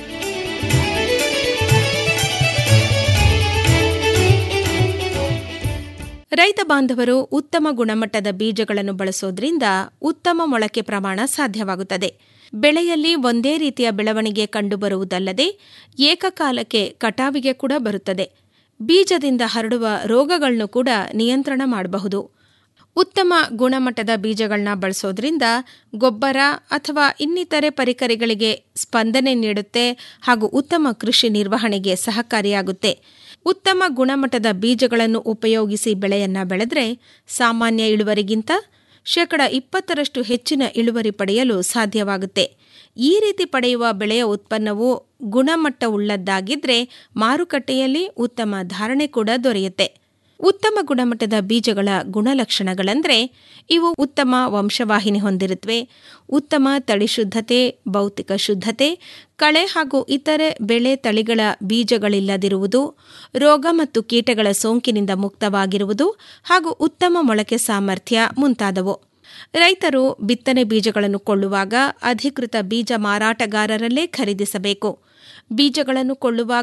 ರೈತ ಬಾಂಧವರು ಉತ್ತಮ ಗುಣಮಟ್ಟದ ಬೀಜಗಳನ್ನು ಬಳಸೋದ್ರಿಂದ ಉತ್ತಮ ಮೊಳಕೆ ಪ್ರಮಾಣ ಸಾಧ್ಯವಾಗುತ್ತದೆ ಬೆಳೆಯಲ್ಲಿ ಒಂದೇ ರೀತಿಯ ಬೆಳವಣಿಗೆ ಕಂಡುಬರುವುದಲ್ಲದೆ ಏಕಕಾಲಕ್ಕೆ ಕಟಾವಿಗೆ ಕೂಡ ಬರುತ್ತದೆ ಬೀಜದಿಂದ ಹರಡುವ ರೋಗಗಳನ್ನು ಕೂಡ ನಿಯಂತ್ರಣ ಮಾಡಬಹುದು ಉತ್ತಮ ಗುಣಮಟ್ಟದ ಬೀಜಗಳನ್ನ ಬಳಸೋದ್ರಿಂದ ಗೊಬ್ಬರ ಅಥವಾ ಇನ್ನಿತರೆ ಪರಿಕರಗಳಿಗೆ ಸ್ಪಂದನೆ ನೀಡುತ್ತೆ ಹಾಗೂ ಉತ್ತಮ ಕೃಷಿ ನಿರ್ವಹಣೆಗೆ ಸಹಕಾರಿಯಾಗುತ್ತೆ ಉತ್ತಮ ಗುಣಮಟ್ಟದ ಬೀಜಗಳನ್ನು ಉಪಯೋಗಿಸಿ ಬೆಳೆಯನ್ನ ಬೆಳೆದ್ರೆ ಸಾಮಾನ್ಯ ಇಳುವರಿಗಿಂತ ಶೇಕಡ ಇಪ್ಪತ್ತರಷ್ಟು ಹೆಚ್ಚಿನ ಇಳುವರಿ ಪಡೆಯಲು ಸಾಧ್ಯವಾಗುತ್ತೆ ಈ ರೀತಿ ಪಡೆಯುವ ಬೆಳೆಯ ಉತ್ಪನ್ನವು ಗುಣಮಟ್ಟವುಳ್ಳದ್ದಾಗಿದ್ರೆ ಮಾರುಕಟ್ಟೆಯಲ್ಲಿ ಉತ್ತಮ ಧಾರಣೆ ಕೂಡ ದೊರೆಯುತ್ತೆ ಉತ್ತಮ ಗುಣಮಟ್ಟದ ಬೀಜಗಳ ಗುಣಲಕ್ಷಣಗಳೆಂದರೆ ಇವು ಉತ್ತಮ ವಂಶವಾಹಿನಿ ಹೊಂದಿರುತ್ತವೆ ಉತ್ತಮ ತಳಿ ಶುದ್ಧತೆ ಭೌತಿಕ ಶುದ್ಧತೆ ಕಳೆ ಹಾಗೂ ಇತರೆ ಬೆಳೆ ತಳಿಗಳ ಬೀಜಗಳಿಲ್ಲದಿರುವುದು ರೋಗ ಮತ್ತು ಕೀಟಗಳ ಸೋಂಕಿನಿಂದ ಮುಕ್ತವಾಗಿರುವುದು ಹಾಗೂ ಉತ್ತಮ ಮೊಳಕೆ ಸಾಮರ್ಥ್ಯ ಮುಂತಾದವು ರೈತರು ಬಿತ್ತನೆ ಬೀಜಗಳನ್ನು ಕೊಳ್ಳುವಾಗ ಅಧಿಕೃತ ಬೀಜ ಮಾರಾಟಗಾರರಲ್ಲೇ ಖರೀದಿಸಬೇಕು ಬೀಜಗಳನ್ನು ಕೊಳ್ಳುವಾಗ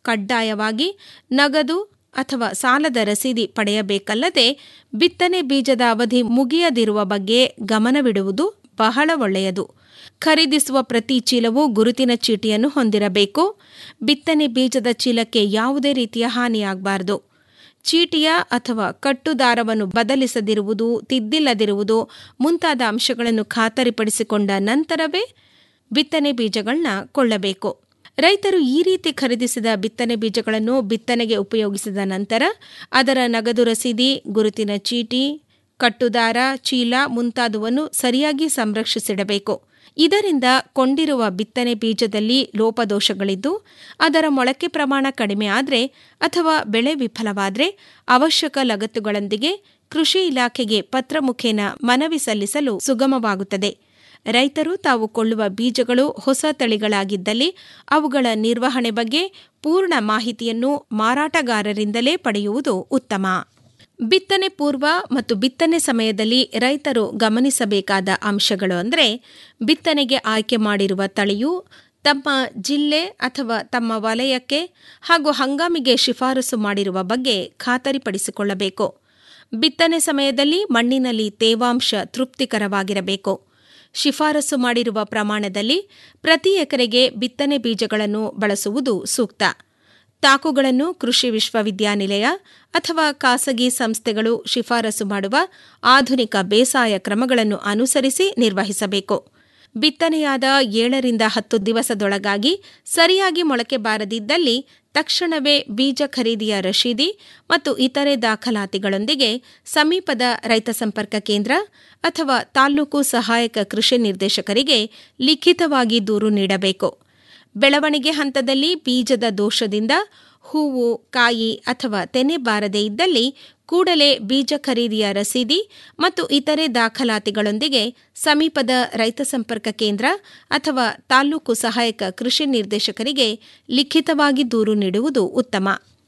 ಕಡ್ಡಾಯವಾಗಿ ನಗದು ಅಥವಾ ಸಾಲದ ರಸೀದಿ ಪಡೆಯಬೇಕಲ್ಲದೆ ಬಿತ್ತನೆ ಬೀಜದ ಅವಧಿ ಮುಗಿಯದಿರುವ ಬಗ್ಗೆ ಗಮನವಿಡುವುದು ಬಹಳ ಒಳ್ಳೆಯದು ಖರೀದಿಸುವ ಪ್ರತಿ ಚೀಲವೂ ಗುರುತಿನ ಚೀಟಿಯನ್ನು ಹೊಂದಿರಬೇಕು ಬಿತ್ತನೆ ಬೀಜದ ಚೀಲಕ್ಕೆ ಯಾವುದೇ ರೀತಿಯ ಹಾನಿಯಾಗಬಾರದು ಚೀಟಿಯ ಅಥವಾ ಕಟ್ಟುದಾರವನ್ನು ಬದಲಿಸದಿರುವುದು ತಿದ್ದಿಲ್ಲದಿರುವುದು ಮುಂತಾದ ಅಂಶಗಳನ್ನು ಖಾತರಿಪಡಿಸಿಕೊಂಡ ನಂತರವೇ ಬಿತ್ತನೆ ಬೀಜಗಳನ್ನ ಕೊಳ್ಳಬೇಕು ರೈತರು ಈ ರೀತಿ ಖರೀದಿಸಿದ ಬಿತ್ತನೆ ಬೀಜಗಳನ್ನು ಬಿತ್ತನೆಗೆ ಉಪಯೋಗಿಸಿದ ನಂತರ ಅದರ ನಗದು ರಸೀದಿ ಗುರುತಿನ ಚೀಟಿ ಕಟ್ಟುದಾರ ಚೀಲ ಮುಂತಾದವನ್ನು ಸರಿಯಾಗಿ ಸಂರಕ್ಷಿಸಿಡಬೇಕು ಇದರಿಂದ ಕೊಂಡಿರುವ ಬಿತ್ತನೆ ಬೀಜದಲ್ಲಿ ಲೋಪದೋಷಗಳಿದ್ದು ಅದರ ಮೊಳಕೆ ಪ್ರಮಾಣ ಕಡಿಮೆ ಆದರೆ ಅಥವಾ ಬೆಳೆ ವಿಫಲವಾದರೆ ಅವಶ್ಯಕ ಲಗತ್ತುಗಳೊಂದಿಗೆ ಕೃಷಿ ಇಲಾಖೆಗೆ ಪತ್ರ ಮುಖೇನ ಮನವಿ ಸಲ್ಲಿಸಲು ಸುಗಮವಾಗುತ್ತದೆ ರೈತರು ತಾವು ಕೊಳ್ಳುವ ಬೀಜಗಳು ಹೊಸ ತಳಿಗಳಾಗಿದ್ದಲ್ಲಿ ಅವುಗಳ ನಿರ್ವಹಣೆ ಬಗ್ಗೆ ಪೂರ್ಣ ಮಾಹಿತಿಯನ್ನು ಮಾರಾಟಗಾರರಿಂದಲೇ ಪಡೆಯುವುದು ಉತ್ತಮ ಬಿತ್ತನೆ ಪೂರ್ವ ಮತ್ತು ಬಿತ್ತನೆ ಸಮಯದಲ್ಲಿ ರೈತರು ಗಮನಿಸಬೇಕಾದ ಅಂಶಗಳು ಅಂದರೆ ಬಿತ್ತನೆಗೆ ಆಯ್ಕೆ ಮಾಡಿರುವ ತಳಿಯು ತಮ್ಮ ಜಿಲ್ಲೆ ಅಥವಾ ತಮ್ಮ ವಲಯಕ್ಕೆ ಹಾಗೂ ಹಂಗಾಮಿಗೆ ಶಿಫಾರಸು ಮಾಡಿರುವ ಬಗ್ಗೆ ಖಾತರಿಪಡಿಸಿಕೊಳ್ಳಬೇಕು ಬಿತ್ತನೆ ಸಮಯದಲ್ಲಿ ಮಣ್ಣಿನಲ್ಲಿ ತೇವಾಂಶ ತೃಪ್ತಿಕರವಾಗಿರಬೇಕು ಶಿಫಾರಸು ಮಾಡಿರುವ ಪ್ರಮಾಣದಲ್ಲಿ ಪ್ರತಿ ಎಕರೆಗೆ ಬಿತ್ತನೆ ಬೀಜಗಳನ್ನು ಬಳಸುವುದು ಸೂಕ್ತ ತಾಕುಗಳನ್ನು ಕೃಷಿ ವಿಶ್ವವಿದ್ಯಾನಿಲಯ ಅಥವಾ ಖಾಸಗಿ ಸಂಸ್ಥೆಗಳು ಶಿಫಾರಸು ಮಾಡುವ ಆಧುನಿಕ ಬೇಸಾಯ ಕ್ರಮಗಳನ್ನು ಅನುಸರಿಸಿ ನಿರ್ವಹಿಸಬೇಕು ಬಿತ್ತನೆಯಾದ ಏಳರಿಂದ ಹತ್ತು ದಿವಸದೊಳಗಾಗಿ ಸರಿಯಾಗಿ ಮೊಳಕೆ ಬಾರದಿದ್ದಲ್ಲಿ ತಕ್ಷಣವೇ ಬೀಜ ಖರೀದಿಯ ರಶೀದಿ ಮತ್ತು ಇತರೆ ದಾಖಲಾತಿಗಳೊಂದಿಗೆ ಸಮೀಪದ ರೈತ ಸಂಪರ್ಕ ಕೇಂದ್ರ ಅಥವಾ ತಾಲ್ಲೂಕು ಸಹಾಯಕ ಕೃಷಿ ನಿರ್ದೇಶಕರಿಗೆ ಲಿಖಿತವಾಗಿ ದೂರು ನೀಡಬೇಕು ಬೆಳವಣಿಗೆ ಹಂತದಲ್ಲಿ ಬೀಜದ ದೋಷದಿಂದ ಹೂವು ಕಾಯಿ ಅಥವಾ ತೆನೆ ಬಾರದೇ ಇದ್ದಲ್ಲಿ ಕೂಡಲೇ ಬೀಜ ಖರೀದಿಯ ರಸೀದಿ ಮತ್ತು ಇತರೆ ದಾಖಲಾತಿಗಳೊಂದಿಗೆ ಸಮೀಪದ ರೈತ ಸಂಪರ್ಕ ಕೇಂದ್ರ ಅಥವಾ ತಾಲ್ಲೂಕು ಸಹಾಯಕ ಕೃಷಿ ನಿರ್ದೇಶಕರಿಗೆ ಲಿಖಿತವಾಗಿ ದೂರು ನೀಡುವುದು ಉತ್ತಮ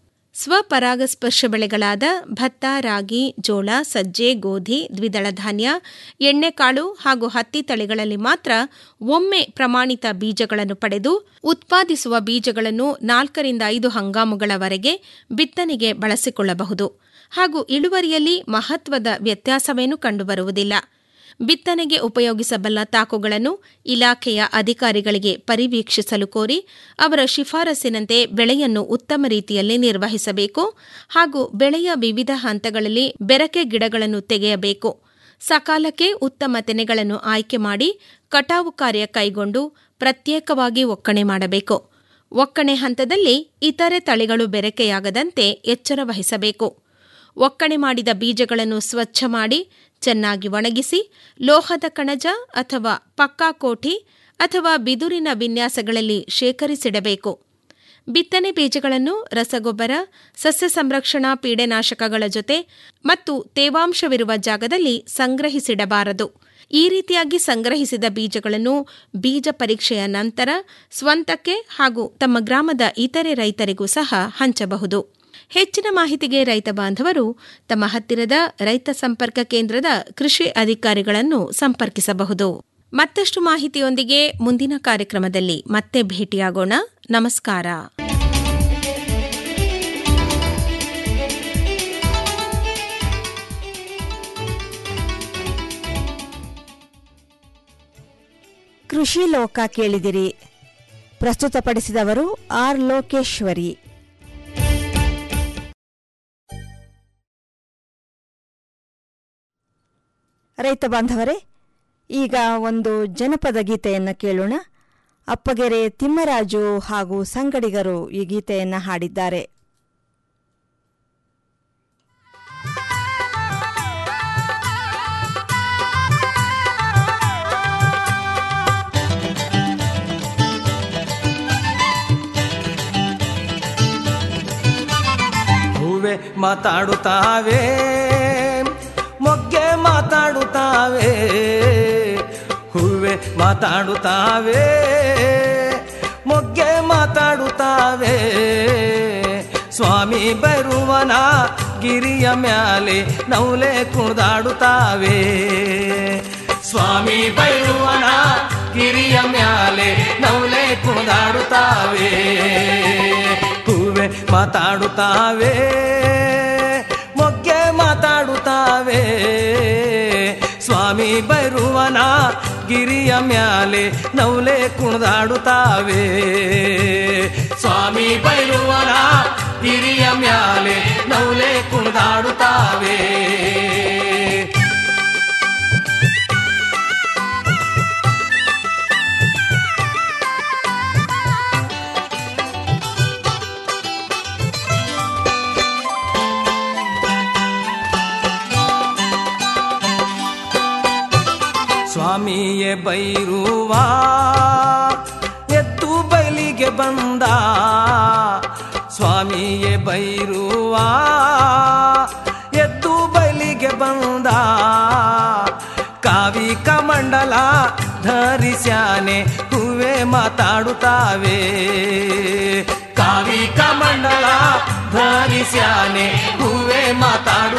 ಸ್ವಪರಾಗಸ್ಪರ್ಶ ಬೆಳೆಗಳಾದ ಭತ್ತ ರಾಗಿ ಜೋಳ ಸಜ್ಜೆ ಗೋಧಿ ದ್ವಿದಳ ಧಾನ್ಯ ಎಣ್ಣೆಕಾಳು ಹಾಗೂ ಹತ್ತಿ ತಳಿಗಳಲ್ಲಿ ಮಾತ್ರ ಒಮ್ಮೆ ಪ್ರಮಾಣಿತ ಬೀಜಗಳನ್ನು ಪಡೆದು ಉತ್ಪಾದಿಸುವ ಬೀಜಗಳನ್ನು ನಾಲ್ಕರಿಂದ ಐದು ಹಂಗಾಮುಗಳವರೆಗೆ ಬಿತ್ತನೆಗೆ ಬಳಸಿಕೊಳ್ಳಬಹುದು ಹಾಗೂ ಇಳುವರಿಯಲ್ಲಿ ಮಹತ್ವದ ವ್ಯತ್ಯಾಸವೇನೂ ಕಂಡುಬರುವುದಿಲ್ಲ ಬಿತ್ತನೆಗೆ ಉಪಯೋಗಿಸಬಲ್ಲ ತಾಕುಗಳನ್ನು ಇಲಾಖೆಯ ಅಧಿಕಾರಿಗಳಿಗೆ ಪರಿವೀಕ್ಷಿಸಲು ಕೋರಿ ಅವರ ಶಿಫಾರಸಿನಂತೆ ಬೆಳೆಯನ್ನು ಉತ್ತಮ ರೀತಿಯಲ್ಲಿ ನಿರ್ವಹಿಸಬೇಕು ಹಾಗೂ ಬೆಳೆಯ ವಿವಿಧ ಹಂತಗಳಲ್ಲಿ ಬೆರಕೆ ಗಿಡಗಳನ್ನು ತೆಗೆಯಬೇಕು ಸಕಾಲಕ್ಕೆ ಉತ್ತಮ ತೆನೆಗಳನ್ನು ಆಯ್ಕೆ ಮಾಡಿ ಕಟಾವು ಕಾರ್ಯ ಕೈಗೊಂಡು ಪ್ರತ್ಯೇಕವಾಗಿ ಒಕ್ಕಣೆ ಮಾಡಬೇಕು ಒಕ್ಕಣೆ ಹಂತದಲ್ಲಿ ಇತರೆ ತಳಿಗಳು ಬೆರಕೆಯಾಗದಂತೆ ಎಚ್ಚರ ವಹಿಸಬೇಕು ಒಕ್ಕಣೆ ಮಾಡಿದ ಬೀಜಗಳನ್ನು ಸ್ವಚ್ಛ ಮಾಡಿ ಚೆನ್ನಾಗಿ ಒಣಗಿಸಿ ಲೋಹದ ಕಣಜ ಅಥವಾ ಪಕ್ಕಾ ಕೋಠಿ ಅಥವಾ ಬಿದುರಿನ ವಿನ್ಯಾಸಗಳಲ್ಲಿ ಶೇಖರಿಸಿಡಬೇಕು ಬಿತ್ತನೆ ಬೀಜಗಳನ್ನು ರಸಗೊಬ್ಬರ ಸಸ್ಯ ಸಂರಕ್ಷಣಾ ಪೀಡೆನಾಶಕಗಳ ಜೊತೆ ಮತ್ತು ತೇವಾಂಶವಿರುವ ಜಾಗದಲ್ಲಿ ಸಂಗ್ರಹಿಸಿಡಬಾರದು ಈ ರೀತಿಯಾಗಿ ಸಂಗ್ರಹಿಸಿದ ಬೀಜಗಳನ್ನು ಬೀಜ ಪರೀಕ್ಷೆಯ ನಂತರ ಸ್ವಂತಕ್ಕೆ ಹಾಗೂ ತಮ್ಮ ಗ್ರಾಮದ ಇತರೆ ರೈತರಿಗೂ ಸಹ ಹಂಚಬಹುದು ಹೆಚ್ಚಿನ ಮಾಹಿತಿಗೆ ರೈತ ಬಾಂಧವರು ತಮ್ಮ ಹತ್ತಿರದ ರೈತ ಸಂಪರ್ಕ ಕೇಂದ್ರದ ಕೃಷಿ ಅಧಿಕಾರಿಗಳನ್ನು ಸಂಪರ್ಕಿಸಬಹುದು ಮತ್ತಷ್ಟು ಮಾಹಿತಿಯೊಂದಿಗೆ ಮುಂದಿನ ಕಾರ್ಯಕ್ರಮದಲ್ಲಿ ಮತ್ತೆ ಭೇಟಿಯಾಗೋಣ ನಮಸ್ಕಾರ ಕೃಷಿ ಲೋಕ ಕೇಳಿದಿರಿ ಪ್ರಸ್ತುತಪಡಿಸಿದವರು ಆರ್ ಲೋಕೇಶ್ವರಿ ರೈತ ಬಾಂಧವರೇ ಈಗ ಒಂದು ಜನಪದ ಗೀತೆಯನ್ನು ಕೇಳೋಣ ಅಪ್ಪಗೆರೆ ತಿಮ್ಮರಾಜು ಹಾಗೂ ಸಂಗಡಿಗರು ಈ ಗೀತೆಯನ್ನು ಹಾಡಿದ್ದಾರೆ ಹೂವೆ ಮಾತಾಡುತ್ತಾವೆ ಮೊಗ್ಗೆ ಮಾತಾಡುತ್ತಾವೆ ಹೂವೆ ಮಾತಾಡುತ್ತಾವೆ ಮೊಗ್ಗೆ ಮಾತಾಡುತ್ತಾವೆ ಸ್ವಾಮಿ ಬರುವನ ಗಿರಿಯ ಮ್ಯಾಲೆ ನೌಲೆ ಕುಣಿದಾಡುತ್ತಾವೆ ಸ್ವಾಮಿ ಬೈರುವನ ಗಿರಿಯ ಮ್ಯಾಲೆ ನೌಲೆ ಕುಣಿದಾಡುತ್ತಾವೆ ಹೂವೆ ಹೂವೆ ಮಾತಾಡುತ್ತಾವೆ ಮೊಗ್ಗೆ ಮಾತಾಡುತ್ತಾವೆ ಸ್ವಾಮಿ ಬೈರುವನ ಗಿರಿಯ ಮ್ಯಾಲೆ ನೌಲೆ ಕುಣಿದಾಡುತ್ತಾವೆ ಸ್ವಾಮಿ ಬೈರುವನ ಗಿರಿಯ ಮ್ಯಾಲೆ ನೌಲೆ ಕುಣಿದಾಡುತ್ತಾವೆ ಸ್ವಾಮಿಯೇ ಬೈರುವ ಎತ್ತು ಬೈಲಿಗೆ ಬಂದ ಸ್ವಾಮಿಯೇ ಬೈರುವ ಎತ್ತು ಬೈಲಿಗೆ ಬಂದ ಕಾವಿ ಕಮಂಡಲ ಧರಿಸ್ಯಾನೆ ಹೂವೆ ಮಾತಾಡುತ್ತಾವೆ ಕಾವಿ ಕಮಂಡಲ ಧರಿಸ್ಯಾನೆ ಹೂವೆ ಮಾತಾಡು